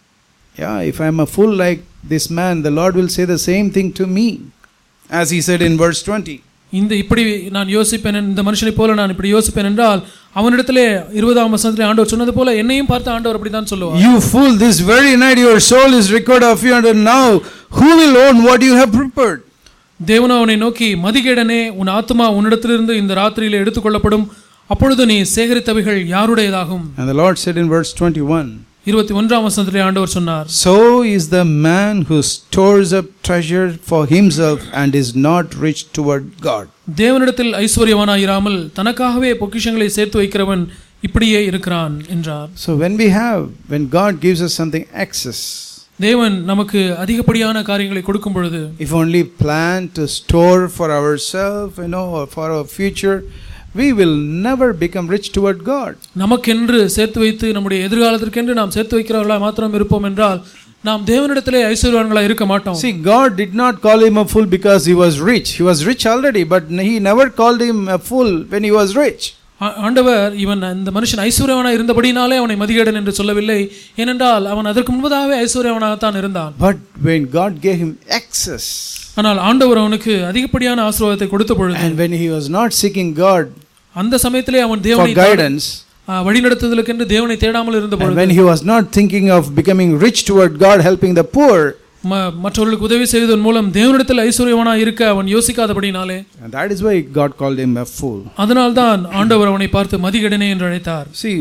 Yeah, if I am a fool like this man, the Lord will say the same thing to me, as He said in verse 20. இந்த இப்படி நான் யோசிப்பேன் இந்த மனுஷனை போல நான் இப்படி யோசிப்பேன் என்றால் அவனிடத்திலே இருபதாம் வசனத்திலே ஆண்டவர் சொன்னது போல என்னையும் பார்த்து ஆண்டவர் அப்படித்தான் சொல்லுவார் You fool, this very night your soul is required of you, and now who will own what you have prepared? தேவன் அவனை நோக்கி மதிகேடனே உன் ஆத்மா உன்னிடத்திலிருந்து இந்த ராத்திரியிலே எடுத்துக்கொள்ளப்படும் அப்பொழுது நீ சேகரித்தவைகள் யாருடையதாகும் And the Lord said in verse 21 இருபத்தி ஒன்றாம் வசனத்திலே ஆண்டவர் சொன்னார் So is the man who stores up treasure for himself and is not rich toward God. தேவனிடத்தில் ஐஸ்வர்யவானாயிராமல் தனக்காகவே பொக்கிஷங்களை சேர்த்து வைக்கிறவன் இப்படியே இருக்கிறான் என்றார் So when we have, when God gives us something excess, தேவன் நமக்கு அதிகப்படியான காரியங்களை கொடுக்கும் பொழுது if only plan to store for ourselves, you know, or for our future, we will never become rich toward God. நமக்கென்று சேர்த்து வைத்து நம்முடைய எதிர்காலத்திற்கென்று நாம் சேர்த்து வைக்கிறவர்களாக மாத்திரம் இருப்போம் என்றால் நாம் தேவனிடத்திலே ஐஸ்வர்யவான்களாக இருக்க மாட்டோம் See, God did not call him a fool because he was rich. He was rich already, but he never called him a fool when he was rich. ஆ- ஆண்டவர் இவன் இந்த மனுஷன் ஐஸ்வர்யவனாக இருந்தபடினாலே அவனை மதிகேடன் என்று சொல்லவில்லை ஏனென்றால் அவன் அதற்கு முன்பதாகவே ஐஸ்வர்யவனாகத்தான் இருந்தான் But when God gave him excess, ஆனால் ஆண்டவர் அவனுக்கு அதிகப்படியான ஆசீர்வாதத்தை கொடுத்த பொழுது and when he was not seeking God அந்த சமயத்திலே அவன் for தேவனை guidance, ஆ, வழிநடத்துதலுக்கென்று தேவனை தேடாமல் இருந்த and பொழுது when he was not thinking of becoming rich toward God, helping the poor, ம- மற்றவர்களுக்கு உதவி செய்வதன் மூலம் தேவனிடத்தில் ஐஸ்வர்யவனா இருக்க அவன் யோசிக்காதபடினாலே and that is why God called him a fool. அதனால்தான் ஆண்டவர் அவனை பார்த்து மதிகடனே என்று அழைத்தார் See,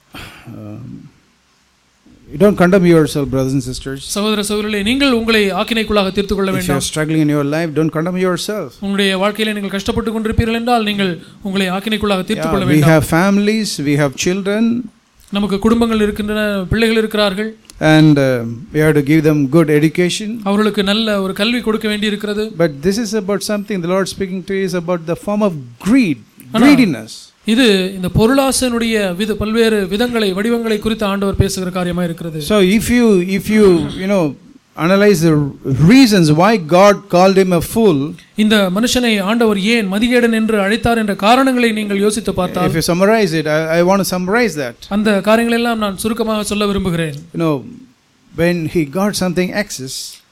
um, you don't condemn yourself, brothers and sisters. சகோதர சகோதரர்களே நீங்கள் உங்களை ஆக்கினைக்குள்ளாக தீர்த்து கொள்ள If you are வேண்டாம் struggling in your life, don't condemn yourself. உங்களுடைய வாழ்க்கையில நீங்கள் கஷ்டப்பட்டு கொண்டிருப்பீர்கள் என்றால் நீங்கள் உங்களை ஆக்கினைக்குள்ளாக தீர்த்து Yeah, கொள்ள we வேண்டாம் have families, we have children, நமக்கு குடும்பங்கள் இருக்கின்றன பிள்ளைகள் இருக்கிறார்கள் and uh, we have to give them good education. அவர்களுக்கு நல்ல ஒரு கல்வி கொடுக்க வேண்டி இருக்கிறது But this is about something the Lord speaking to you is about the form of greed, greediness. இது இந்த பொருளாசனுடைய வித பல்வேறு விதங்களை வடிவங்களை குறித்து ஆண்டவர் பேசுகிற காரியமா இருக்கிறது So if you if you you know analyze the reasons why God called him a fool, இந்த மனுஷனை ஆண்டவர் ஏன் மதிகேடன் என்று அழைத்தார் என்ற காரணங்களை நீங்கள் யோசித்து பார்த்தால் if you summarize it, I, I want to summarize that. அந்த காரியங்கள் எல்லாம் நான் சுருக்கமாக சொல்ல விரும்புகிறேன் You know, when he got something excess,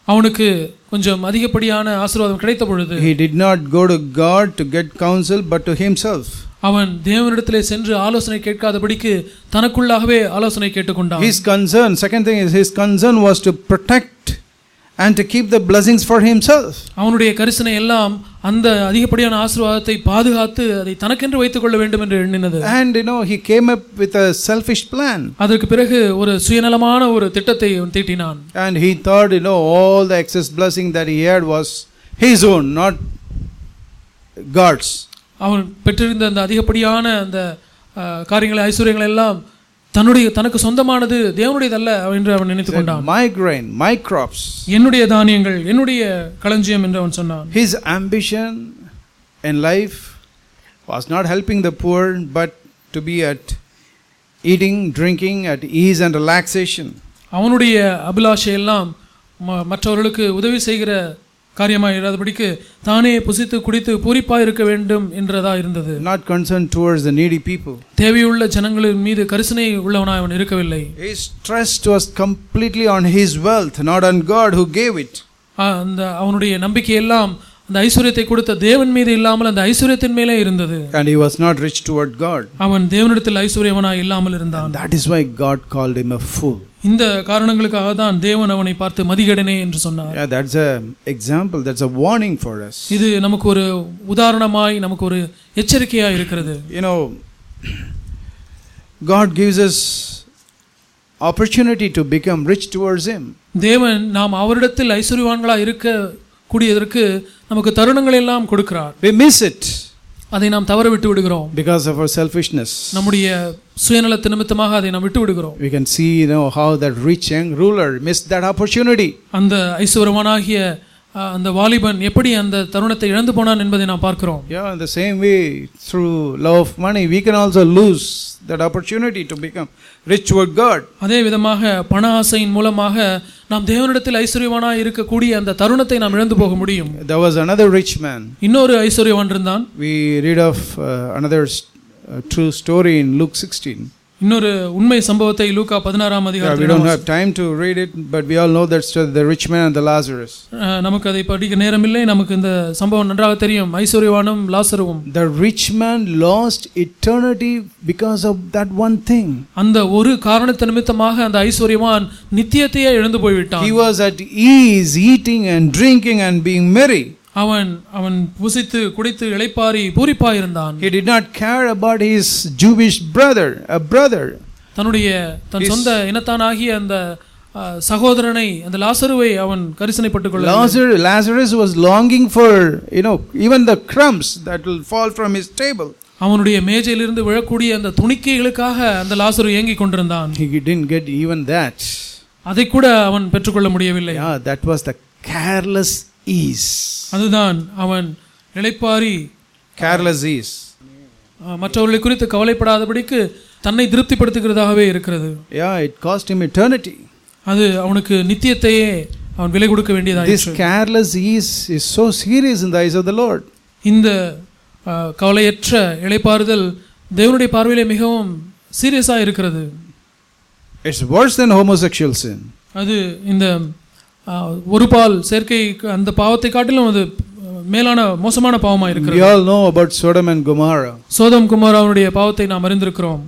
அவனுக்கு கொஞ்சம் அதிகப்படியான ஆசீர்வாதம் கிடைத்த பொழுது he did not go to God to get counsel, but to himself. அவன் தேவனிடத்திலே சென்று ஆலோசனை கேட்காதபடிக்கு தனக்குள்ளாகவே ஆலோசனை கேட்டுக்கொண்டான் His concern, second thing is his concern was to protect and to keep the blessings for himself. அவனுடைய கரிசனை எல்லாம் அந்த அதிகப்படியான ஆசீர்வாதத்தை பாதுகாத்து அதை தனக்கென்று வைத்துக் கொள்ள வேண்டும் என்று எண்ணினது And you know, he came up with a selfish plan. அதற்கு பிறகு ஒரு சுயநலமான ஒரு திட்டத்தை அவன் தீட்டினான் And he thought, you know, all the excess blessing that he had was his own, not God's. அவன் பெற்றிருந்த அந்த அதிகப்படியான அந்த அஹ், காரியங்களை ஐஸ்வர்யங்கள் எல்லாம் தன்னுடைய தனக்கு சொந்தமானது தேவனுடையதல்ல என்று அவன் நினைத்துக் Said, கொண்டான் my grain, my crops. என்னுடைய தானியங்கள் என்னுடைய களஞ்சியம் என்று அவன் சொன்னான் His ambition in life was not helping the poor, but to be at eating, drinking, at ease and relaxation. அவனுடைய அபிலாஷை எல்லாம் ம- மற்றவர்களுக்கு உதவி செய்கிற காரியமாக இராதபடிக்கு தானே புசித்து குடித்து பூரிப்பாக இருக்க வேண்டும் என்றதா இருந்தது Not concerned towards the needy people. தேவையுள்ள ஜனங்களின் மீது கரிசனை உள்ளவனாய் அவன் இருக்கவில்லை His trust was completely on his wealth, not on God who gave it. ஆ, அந்த அவனுடைய நம்பிக்கை எல்லாம் அந்த ஐஸ்வர்யத்தை கொடுத்த தேவன் மீது இல்லாமல் அந்த ஐஸ்வர்யத்தின் மேலே இருந்தது And he was not rich toward God. அவன் தேவனிடத்தில் ஐஸ்வர்யவனாய் இல்லாமல் இருந்தான் That is why God called him a fool. இந்த காரணங்களுக்காக தான் தேவன் அவனை பார்த்து மதிகடனே என்று சொன்னார் Yeah, that's a example. That's a warning for us. இது நமக்கு ஒரு உதாரணமாய் நமக்கு ஒரு எச்சரிக்கையாய் இருக்கிறது You know, God gives us opportunity to become rich towards him. தேவன் நாம் அவரிடத்தில் ஐஸ்வர்யவான்களாய் இருக்க கூடியதற்கு நமக்கு தருணங்கள் எல்லாம் கொடுக்கிறார் We miss it அதை நாம் தவற விட்டு விடுகிறோம் because of our selfishness. நம்முடைய சுயநலத்து நிமித்தமாக அதை நாம் விட்டு விடுகிறோம் We can see, you know, how that rich young ruler missed that opportunity. அந்த ஐஸ்வர்யவானாகிய ஆ, அந்த வாலிபன் எப்படி அந்த தருணத்தை இழந்து போனான் என்பதை நாம் பார்க்கிறோம் Yeah, in the same way, through love of money, we can also lose that opportunity to become rich toward God. அதே விதமாக பண ஆசையின் மூலமாக நாம் தேவனிடத்தில் ஐஸ்வர்யவானாய் இருக்கக்கூடிய அந்த தருணத்தை நாம் இழந்து போக முடியும் There was another rich man. இன்னொரு ஐஸ்வர்யவான் இருந்தான் We read of uh, another uh, true story in Luke 16. இன்னொரு உண்மை சம்பவத்தை லூக்கா பதினாறாம் Yeah, we அதிகாரத்தில் don't நாம் have time to read it, but we all know that story, the rich man and the Lazarus. அஹ், நமக்கு அதை படிக்க நேரமில்லை நமக்கு இந்த சம்பவம் நன்றாக தெரியும் ஐஸ்வர்யவானும் லாசருவும் The rich man lost eternity because of that one thing. அந்த ஒரு காரணத்து நிமித்தமாக அந்த ஐஸ்வர்யவான் நித்தியத்தையே இழந்து போய்விட்டான் He was at ease, eating and drinking and being merry. அவன் அவன் புசித்து குடித்து இளைப்பாரி பூரிப்பாயிருந்தான் He did not care about his Jewish brother, a brother. தன்னுடைய தன் His- சொந்த இனத்தானாகிய அந்த அஹ், சகோதரனை அந்த லாசருவை அவன் கரிசனைப்பட்டுக் கொள்ள Lazarus, Lazarus was longing for, you know, even the crumbs that will fall from his table. அவனுடைய மேஜையிலிருந்து விழக்கூடிய அந்த துணிக்கைகளுக்காக அந்த லாசரு ஏங்கிக் கொண்டிருந்தான் He didn't get even that. அதை கூட அவன் பெற்றுக்கொள்ள முடியவில்லை Yeah, that was the careless ease. அதுதான் அவன் இளைப்பாரி Careless ease. அஹ், மற்றவர்களை குறித்து கவலைப்படாதபடிக்கு தன்னை திருப்திப்படுத்துகிறதாகவே இருக்கிறது Yeah, it cost him eternity. அது அவனுக்கு நித்தியத்தையே அவன் விலை கொடுக்க This வேண்டியதாயிற்று careless ease is so serious in the eyes of the Lord. இந்த அஹ், கவலையற்ற இளைப்பாறுதல் தேவனுடைய பார்வையிலே மிகவும் சீரியஸாக இருக்கிறது It's worse than homosexual sin. அது இந்த அஹ், ஒரு பால் சேர்க்கை அந்த பாவத்தை காட்டிலும் அது அஹ், மேலான மோசமான பாவமாக We இருக்கிறது all know about Sodom and Gomorrah. சோதம் குமார் அவனுடைய பாவத்தை நாம் அறிந்திருக்கிறோம்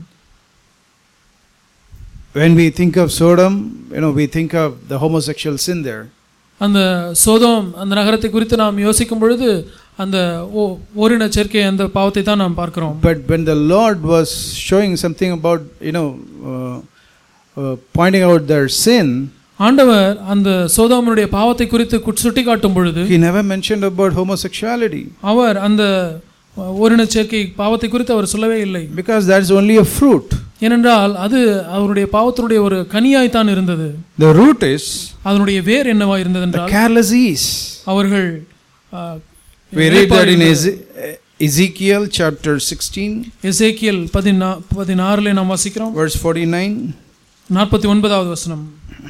When we think of Sodom, you know, we think of the homosexual sin there. அந்த சோதம் அந்த நகரத்தை குறித்து நாம் யோசிக்கும் பொழுது அந்த ஓ- ஓரின சேர்க்கை அந்த பாவத்தை தான் நாம் பார்க்கிறோம் But when the Lord was showing something about, you know, uh, uh, pointing out their sin, ஆண்டவர் அந்த சோதாமனுடைய பாவத்தை குறித்து குட்- சுட்டிக்காட்டும் பொழுது He never mentioned about homosexuality அவர் அந்த ஓரின சேர்க்கை பாவத்தை குறித்து அவர் சொல்லவே இல்லை because that's only a fruit. ஏனென்றால் அது அவருடைய பாவத்தினுடைய ஒரு கனியாய்த்தான் இருந்தது The root is அதனுடைய வேர் என்னவா இருந்தது the என்றால் careless ease. அவர்கள் ஆ, We read that in இளைப்பாறின- Eze- Ezekiel chapter 16, Ezekiel பதினா பதினாறுல நாம் வாசிக்கிறோம் verse 49. நாற்பத்தி ஒன்பதாவது வசனம்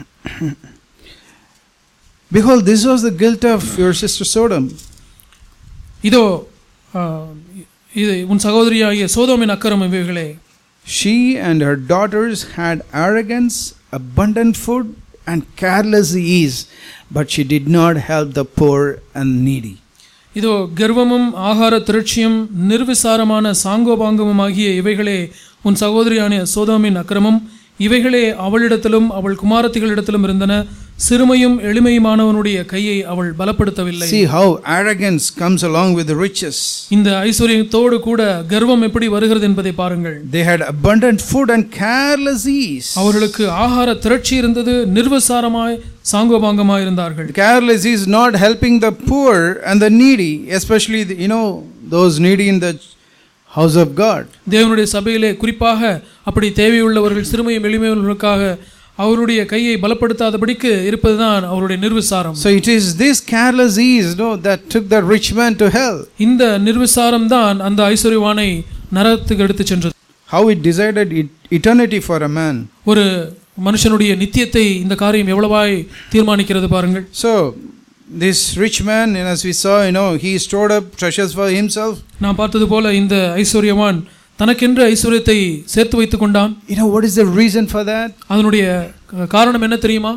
Behold, this was the guilt of your sister Sodom. இதோ ஆ, இது உன் சகோதரியாகிய சோதோமின் அக்கரம் இவைகளே She and her daughters had arrogance, abundant food, and careless ease, but she did not help the poor and needy. இதோ கர்வமும் ஆகார திரட்சியும் நிர்விசாரமான சாங்கோபாங்கமும் ஆகிய இவைகளே உன் சகோதரியான சோதோமின் அக்கிரமம் இவைகளே அவளிடத்திலும் அவள் குமாரத்திகளிடத்திலும் இருந்தன சிறுமையும் எளிமையுமானவனுடைய கையை அவள் பலப்படுத்தவில்லை See how arrogance comes along with the riches. இந்த ஐஸ்வர்யத்தோடு கூட கர்வம் எப்படி வருகிறது என்பதை பாருங்கள் They had abundant food and careless ease. அவர்களுக்கு ஆகார திரட்சி இருந்தது நிர்விசாரமாய் சாங்கோபாங்கமாய் இருந்தார்கள் Careless is not helping the poor and the needy, especially the, you know those needy in the house of God. தேவனுடைய சபையிலே குறிப்பாக அப்படி தேவையுள்ளவர்கள் சிறுமையும் எளிமையுள்ளவர்களுக்காக அவருடைய கையை பலப்படுத்தாதபடிக்கு இருப்பதுதான் அவருடைய நிர்விசாரம் So it is this careless ease no, that took the rich man to hell. இந்த நிர்விசாரம் தான் அந்த ஐஸ்வர்யவானை நரகத்துக்கு எடுத்து சென்றது How it decided et- eternity for a man. ஒரு மனுஷனுடைய நித்தியத்தை இந்த காரியம் எவ்வளவாய் தீர்மானிக்கிறது பாருங்கள் So this rich man, and as we saw, you know, he stored up treasures for himself. நாம் பார்த்தது போல இந்த ஐஸ்வர்யவான் தனக்கென்று ஐஸ்வர்யத்தை சேர்த்து வைத்துக் கொண்டான் You know what is the reason for that? அதனுடைய க- காரணம் என்ன தெரியுமா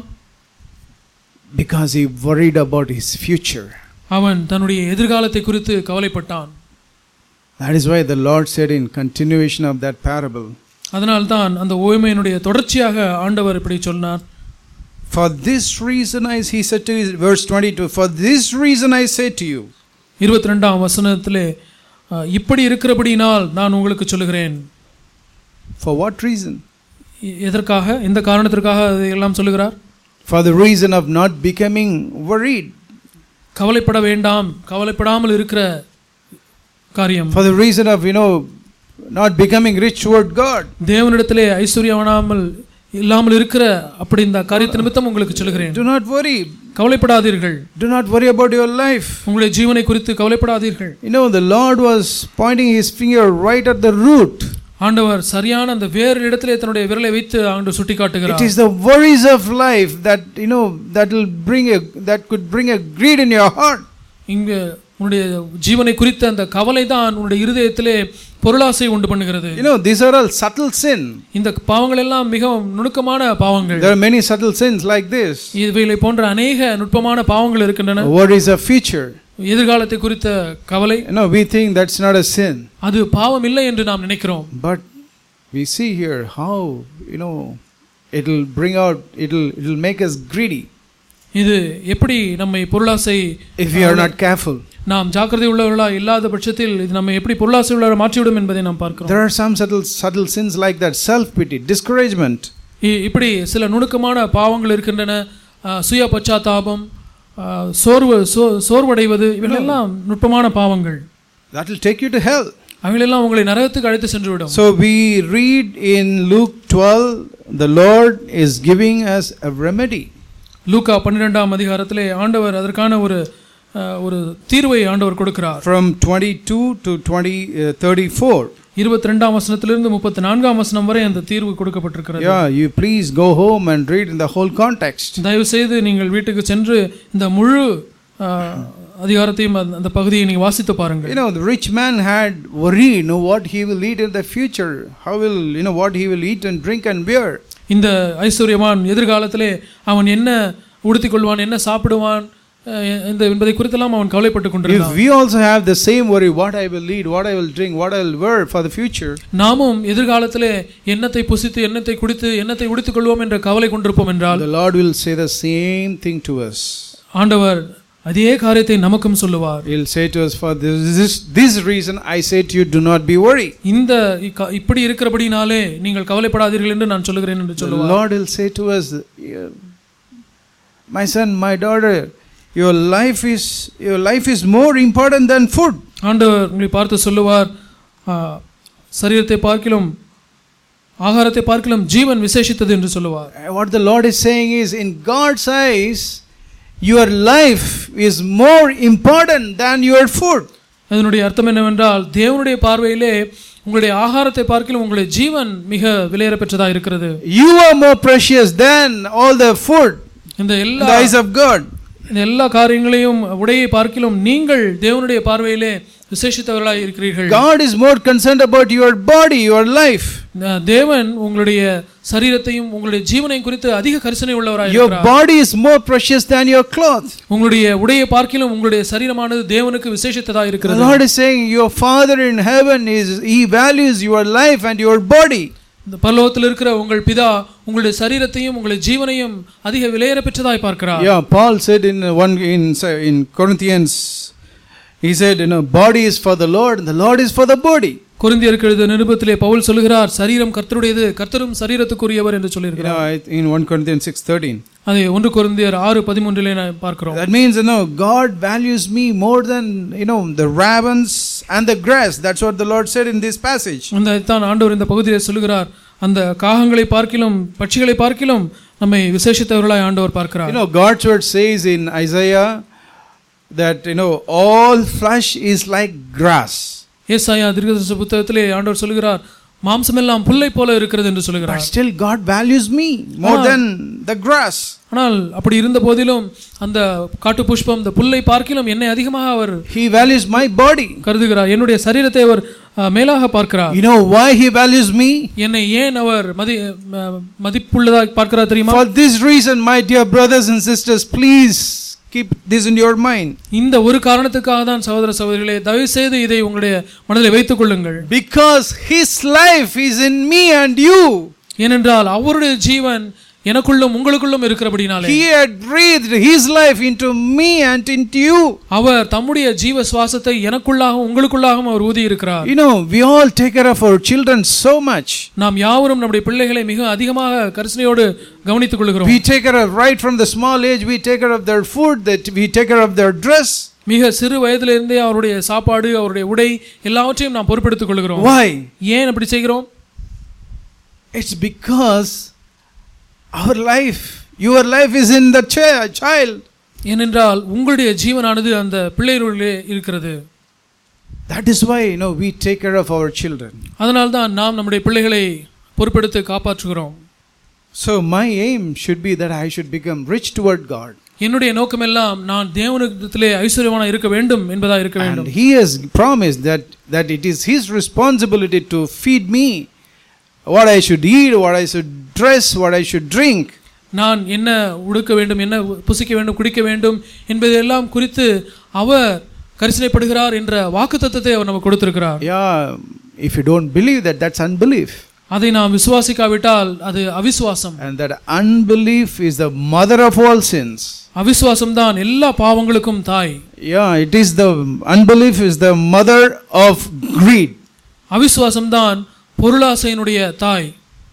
Because he worried about his future. அவன் தன்னுடைய எதிர்காலத்தை குறித்து கவலைப்பட்டான் That is why the Lord said in continuation of that parable, அதனால்தான் அந்த ஓய்மையினுடைய தொடர்ச்சியாக ஆண்டவர் இப்படி சொன்னார் For this reason I he said to his verse 22, For this reason I say to you, இருபத்தி ரெண்டாம் வசனத்திலே அஹ், இப்படி இருக்கிறபடியினால் நான் உங்களுக்கு சொல்லுகிறேன் for what reason? எ- எதற்காக எந்த காரணத்திற்காக எல்லாம் சொல்லுகிறார் For the reason of not becoming worried, கவலைப்பட வேண்டாம் கவலைப்படாமல் இருக்கிற காரியம் for the reason of, you know, not becoming rich toward God. தேவனிடத்திலே ஐஸ்வர்யவனாமல் இல்லாமல் இருக்கிற அப்படி இந்த காரியத்து நிமித்தம் உங்களுக்கு சொல்லுகிறேன் Do not worry. கவலைப்படாதீர்கள் Do not worry about your life. உங்களுடைய ஜீவனை குறித்து கவலைப்படாதீர்கள் You know, the Lord was pointing his finger right at the root. ஆண்டவர் சரியான அந்த வேறு இடத்திலே தன்னுடைய விரலை வைத்து ஆண்டு சுட்டி It காட்டுகிறார் is the worries of life that, you know, that will bring a, that could bring a greed in your heart. இங்கு உன்னுடைய ஜீவனை குறித்த அந்த கவலை தான் உன்னுடைய இருதயத்திலே பொருளாசை உண்டு பண்ணுகிறது You know, these are all subtle sin. இந்த பாவங்கள் எல்லாம் மிகவும் நுணுக்கமான பாவங்கள் There are many subtle sins like this. இவைகளை போன்ற அநேக நுட்பமான பாவங்கள் இருக்கின்றன Worries of future. எதிர்காலத்தை குறித்த கவலை You know, we think that's not a sin. அது பாவம் இல்லை என்று நாம் நினைக்கிறோம் But we see here how, you know, it'll bring out, it'll, it'll make us greedy இது எப்படி நம்மை பொருளாசை if we are not careful. நாம் ஜாக்கிரதை உள்ளவர்களா இல்லாத பட்சத்தில் இது நம்மை எப்படி பொருளாசை உள்ளவரை மாற்றிவிடும் என்பதை நாம் பார்க்கிறோம் There are some subtle, subtle sins like that self pity, discouragement. இ- இப்படி சில நுணுக்கமான பாவங்கள் இருக்கின்றன ஆ, சுய பச்சாத்தாபம் ஆ, சோர்வு சோ- சோர்வடைவது இவைகளெல்லாம் நுட்பமான பாவங்கள் That will take you to hell. அவைகளெல்லாம் உங்களை நரகத்துக்கு அழைத்து சென்றுவிடும் So we read in Luke 12, the Lord is giving us a remedy. லூக்கா பன்னிரெண்டாம் அதிகாரத்திலே ஆண்டவர் அதற்கான ஒரு ஆ, ஒரு தீர்வை ஆண்டவர் கொடுக்கிறார் From 22 to 20, uh, 34. இருபத்தி ரெண்டாம் வசனத்திலிருந்து முப்பத்தி நான்காம் வசனம் வரை அந்த தீர்வு கொடுக்கப்பட்டிருக்கிறது Yeah, you please go home and read in the whole context. தயவு செய்து நீங்கள் வீட்டுக்கு சென்று இந்த முழு ஆ, அதிகாரத்தையும் அந்த- அந்த பகுதியை நீங்கள் வாசித்து You பாருங்கள் know, the rich man had worry, you know, what he will eat in the future, how will, you know, what he will eat and drink and wear. இந்த ஐஸ்வர்யவான் எதிர்காலத்திலே அவன் என்ன உடுத்திக் கொள்வான் என்ன சாப்பிடுவான் அஹ், இந்த என்பதை குறித்தெல்லாம் அவன் கவலைப்பட்டு If கொண்டிருந்தான் we also have the same worry, what I will eat, what I will drink, what I will wear for the future, நாமும் எதிர்காலத்திலே எண்ணத்தை புசித்து எண்ணத்தை குடித்து எண்ணத்தை உடுத்திக் கொள்வோம் என்ற கவலை கொண்டிருப்போம் என்றால் the Lord will say the same thing to us. ஆண்டவர் அதே காரியத்தை நமக்கும் சொல்லுவார் He'll say to us, For this, this, this reason I say to you, do not be worried. இந்த இக்க- இப்படி இருக்கிறபடினாலே நீங்கள் கவலைப்படாதீர்கள் என்று நான் சொல்லுகிறேன் என்று The சொல்லுவார் Lord will say to us, "Yeah, My son, my daughter, your life is your life is more important than food. ஆண்டவர் உங்களை பார்த்து சொல்லுவார் ஆ, சரீரத்தை பார்க்கிலும் ஆகாரத்தை பார்க்கிலும் ஜீவன் விசேஷித்தது என்று சொல்லுவார் What the Lord is saying is, in God's eyes, your life is more important than your food. அதனுடைய அர்த்தம் என்னவென்றால் தேவனுடைய பார்வையிலே உங்களுடைய ஆகாரத்தை பார்க்கிலும் உங்களுடைய ஜீவன் மிக விலையேற பெற்றதா இருக்கிறது You are more precious than all the food இந்த in எல்லா the eyes of God. இந்த எல்லா காரியங்களையும் உடையை பார்க்கிலும் நீங்கள் தேவனுடைய பார்வையிலே விசேஷித்தவர்களாய் இருக்கிறீர்கள் God is more concerned about your body, your life. அஹ் தேவன் உங்களுடைய சரீரத்தையும் உங்களுடைய ஜீவனையும் குறித்து அதிக கரிசனை உள்ளவராய் Your இருக்கிறார் body is more precious than your cloth. உங்களுடைய உடையை பார்க்கிலும் உங்களுடைய சரீரமானது தேவனுக்கு விசேஷத்ததா The இருக்கிறது Lord is saying, Your Father in heaven is He values your life and your body. இந்த பரலோகத்தில் இருக்கிற உங்கள் பிதா உங்களுடைய சரீரத்தையும் உங்களுடைய ஜீவனையும் அதிக விலையேற பெற்றதாய் பார்க்கிறார் Yeah, Paul said in one in in Corinthians, he said, you know, body is for the Lord, and the Lord is for the body. கொரிந்தியருக்கு எழுதிய நிருபத்திலே பவுல் சொல்லுகிறார் சரீரம் கர்த்தருடையது கர்த்தரும் சரீரத்துக்குரியவர் என்று You சொல்லியிருக்கிறார் know, I- in 1 Corinthians 6:13. அதை ஒன்று கொரிந்தியர் ஆறு பதிமூன்றிலே நான் பார்க்கிறோம் That means, you know, God values me more than, you know, the ravens and the grass. That's what the Lord said in this passage. அந்த தான் ஆண்டவர் இந்த பகுதியிலே சொல்லுகிறார் அந்த காகங்களை பார்க்கிலும் பட்சிகளை பார்க்கிலும் நம்மை விசேஷித்தவர்களாய் ஆண்டவர் பார்க்கிறார் You know, God's word says in Isaiah that, you know, all flesh is like grass. ஏசாயா தீர்க்கதரிசி புத்தகத்திலே ஆண்டவர் சொல்லுகிறார் மாம்சமெல்லாம் புல்லை போல இருக்கிறது என்று But சொல்லுகிறார் still, God values me more Ah. than the grass. ஆனால் அப்படி இருந்த போதிலும் அந்த காட்டு புஷ்பம் இந்த புல்லை பார்க்கிலும் என்னை அதிகமாக அவர் He values my body. கருதுகிறார் என்னுடைய சரீரத்தை அவர் அஹ், மேலாக பார்க்கிறார் You know why He values me? என்னை ஏன் அவர் மதி ம- மதிப்புள்ளதாக பார்க்கிறார் தெரியுமா For this reason, my dear brothers and sisters, please keep this in your mind. இந்த ஒரு காரணத்துக்காக தான் சகோதர சகோதரிகளே தயவு செய்து இதை உங்களுடைய மனதில் வைத்துக் கொள்ளுங்கள் Because His life is in me and you. ஏனென்றால் அவருடைய ஜீவன் எனக்குள்ளும் உங்களுக்குள்ளும் இருக்கிறபடினாலே He had breathed His life into me and into you. அவர் தம்முடைய ஜீவ சுவாசத்தை எனக்குள்ளாகவும் உங்களுக்குள்ளாகவும் அவர் ஊதி இருக்கிறார் You know, we all take care of our children so much. நாம் யாவரும் நம்முடைய பிள்ளைகளை மிக அதிகமாக கரிசனையோடு கவனித்துக் கொள்கிறோம் We take care of right from the small age, we take care of their food, that we take care of their dress. மிக சிறு வயதிலிருந்தே அவருடைய சாப்பாடு அவருடைய உடை எல்லாவற்றையும் நாம் பொறுப்பெடுத்துக் கொள்கிறோம் Why? ஏன் அப்படி செய்கிறோம் It's because our life, your life is in the cha- child. ஏனென்றால் உங்களுடைய ஜீவனானது அந்த பிள்ளைகளிலே இருக்கிறது That is why, you know, we take care of our children. அதனால்தான் நாம் நம்முடைய பிள்ளைகளை பொறுப்பெடுத்து காப்பாற்றுகிறோம் So my aim should be that I should become rich toward God. என்னுடைய நோக்கமெல்லாம் நான் தேவனிடத்திலே ஐஸ்வர்யமான இருக்க வேண்டும் என்பதா இருக்க வேண்டும் And He has promised that, that it is His responsibility to feed me what I should eat, what I should dress, what I should drink. நான் என்ன உடுக்க வேண்டும் என்ன புசிக்க வேண்டும் குடிக்க வேண்டும் என்பதையெல்லாம் குறித்து அவர் கரிசனைப்படுகிறார் என்ற வாக்குத்தத்தத்தை அவர் நமக்கு கொடுத்திருக்கிறார் Yeah, if you don't believe that, that's unbelief. அதை நாம் விசுவாசிக்காவிட்டால் அது அவிசுவாசம் And that unbelief is the mother of all sins. அவிசுவாசம் தான் எல்லா பாவங்களுக்கும் தாய் Yeah, it is the unbelief is the mother of greed. அவிசுவாசம் தான் பொருளாசையினுடைய தாய்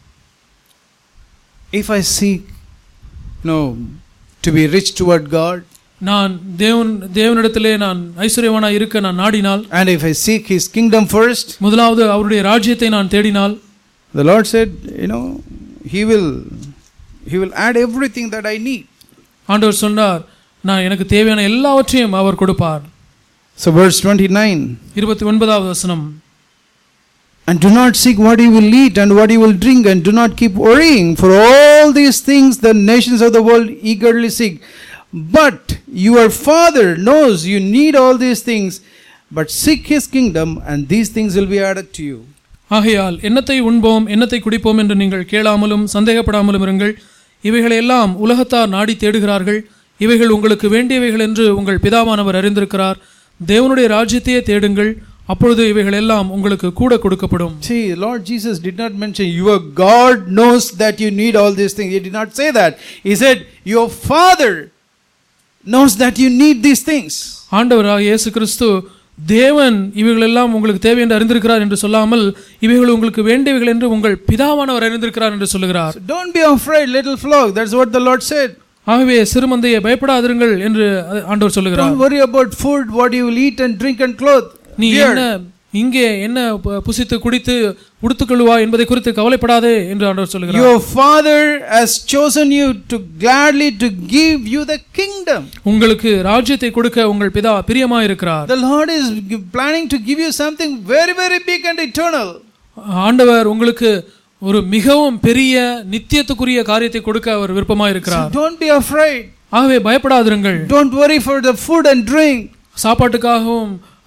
If I seek, no, to be rich toward God, நான் தேவன் தேவனிடத்திலே நான் ஐஸ்வர்யவானாய் இருக்க நான் நாடினால் and if I seek His kingdom first, முதலாவது அவருடைய ராஜ்யத்தை நான் தேடினால் the Lord said, you know, He will, He will add everything that I need. ஆண்டவர் சொன்னார் நான் எனக்கு தேவையான எல்லாவற்றையும் அவர் கொடுப்பார் So verse 29. இருபத்தி ஒன்பதாவது வசனம் And do not seek what you will eat and what you will drink, and do not keep worrying, for all these things the nations of the world eagerly seek. But your Father knows you need all these things, but seek His kingdom, and these things will be added to you. ஆகையால் என்னத்தை உண்போம் என்னத்தை குடிப்போம் என்று நீங்கள் கேளாமலும் சந்தேகப்படாமலும் இருங்கள் இவைகளையெல்லாம் உலகத்தார் நாடி தேடுகிறார்கள் இவைகள் உங்களுக்கு வேண்டியவைகள் என்று உங்கள் பிதாவானவர் அறிந்திருக்கிறார் தேவனுடைய ராஜ்யத்தையே தேடுங்கள் அப்பொழுது இவைகளெல்லாம் உங்களுக்கு கூட கொடுக்கப்படும் See, Lord Jesus did not mention your God knows that you need all these things. He did not say that. He said, Your Father knows that you need these things. ஆண்டவராக இயேசு கிறிஸ்து தேவன் இவைகளெல்லாம் உங்களுக்கு தேவை என்று அறிந்திருக்கிறார் என்று சொல்லாமல் இவைகள் உங்களுக்கு வேண்டியவைகள் என்று உங்கள் பிதாவானவர் அறிந்திருக்கிறார் என்று சொல்லுகிறார் So don't be afraid, little flock. That's what the Lord said. ஆகவே சிறுமந்தையை பயப்படாதிருங்கள் என்று ஆண்டவர் சொல்லுகிறார் Don't worry about food, what you will eat and drink and clothe. நீ Beard. என்ன இங்கே என்ன பு- புசித்து குடித்து உடுத்துக்கொள்வா என்பதை குறித்து கவலைப்படாதே என்று ஆண்டவர் சொல்லுகிறார் Your Father has chosen you to gladly to give you the kingdom. உங்களுக்கு ராஜ்யத்தை கொடுக்க உங்கள் பிதா பிரியமா இருக்கிறார் The Lord is g- planning to give you something very, very big and eternal. ஆண்டவர் உங்களுக்கு ஒரு மிகவும் பெரிய நித்தியத்துக்குரிய காரியத்தை கொடுக்க அவர் விருப்பமா So இருக்கிறார் don't be afraid. ஆகவே பயப்படாதிருங்கள் Don't worry for the food and drink. சாப்பாட்டுக்காகவும்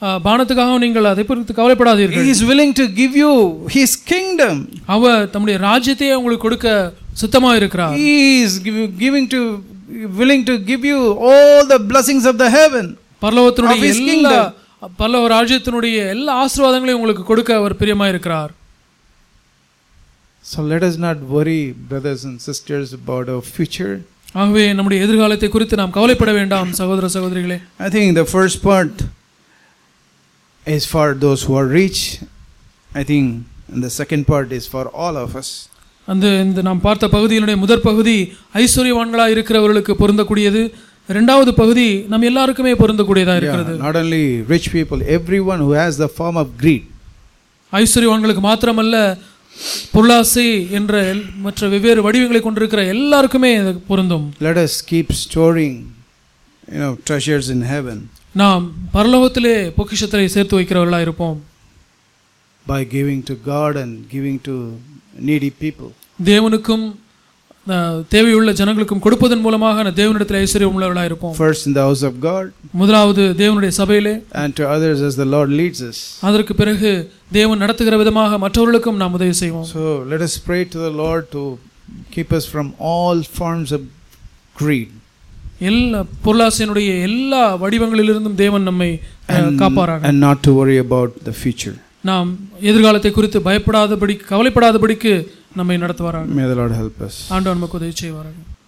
அஹ், பானத்துக்காக நீங்கள் அதை குறித்து கவலைப்படாதீர்கள் He is willing to give you His kingdom. அவர் தம்முடைய ராஜ்யத்தையே உங்களுக்கு கொடுக்க சுத்தமாக இருக்கிறார் He is giv- giving to, willing to give you all the blessings of the heaven. பரலோகத்தினுடைய Of his எல்லா பரலோக ராஜ்யத்தினுடைய எல்லா ஆசீர்வாதங்களையும் உங்களுக்கு கொடுக்க அவர் பிரியமா இருக்கிறார் So let us not worry, brothers and sisters, about our future. ஆகவே நம்முடைய எதிர்காலத்தை குறித்து நாம் கவலைப்பட வேண்டாம் சகோதர சகோதரிகளே I think the first part is for those who are rich. I think and the second part is for all of us. அந்த இந்த நாம் பார்த்த பகுதியினுடைய முதற் பகுதி ஐஸ்வர்யவான்களா இருக்கிறவர்களுக்கு பொருந்தக்கூடியது இரண்டாவது பகுதி நம் எல்லாருக்குமே பொருந்தக்கூடியதா Yeah, இருக்கிறது not only rich people, everyone who has the form of greed. ஐஸ்வர்யவான்களுக்கு மாத்திரமல்ல பொருளாசை என்ற எல்- மற்ற வெவ்வேறு வடிவங்களை கொண்டிருக்கிற எல்லாருக்குமே இது பொருந்தும் Let us keep storing, you know, treasures in heaven நாம் பரலோகத்திலே பொக்கிஷத்தை சேர்த்து வைக்கிறவர்களா இருப்போம் by giving to God and giving to needy people. தேவனுக்கும் அஹ், தேவையுள்ள ஜனங்களுக்கும் கொடுப்பதன் மூலமாக நான் தேவனிடத்தில் ஐஸ்வர்யம் உள்ளவர்களா இருப்போம் First in the house of God முதலாவது தேவனுடைய சபையிலே and to others as the Lord leads us. அதற்கு பிறகு தேவன் நடத்துகிற விதமாக மற்றவர்களுக்கும் நாம் உதவி செய்வோம் So let us pray to the Lord to keep us from all forms of greed எல்லா பொருளாசையினுடைய எல்லா வடிவங்களிலிருந்தும் தேவன் நம்மை அஹ், and, காப்பாராக and not to worry about the future. நாம் எதிர்காலத்தை குறித்து பயப்படாதபடி கவலைப்படாதபடிக்கு நம்மை நடத்துவாராக May the Lord help us. ஆண்டவர் நமக்கு உதவி செய்வாராக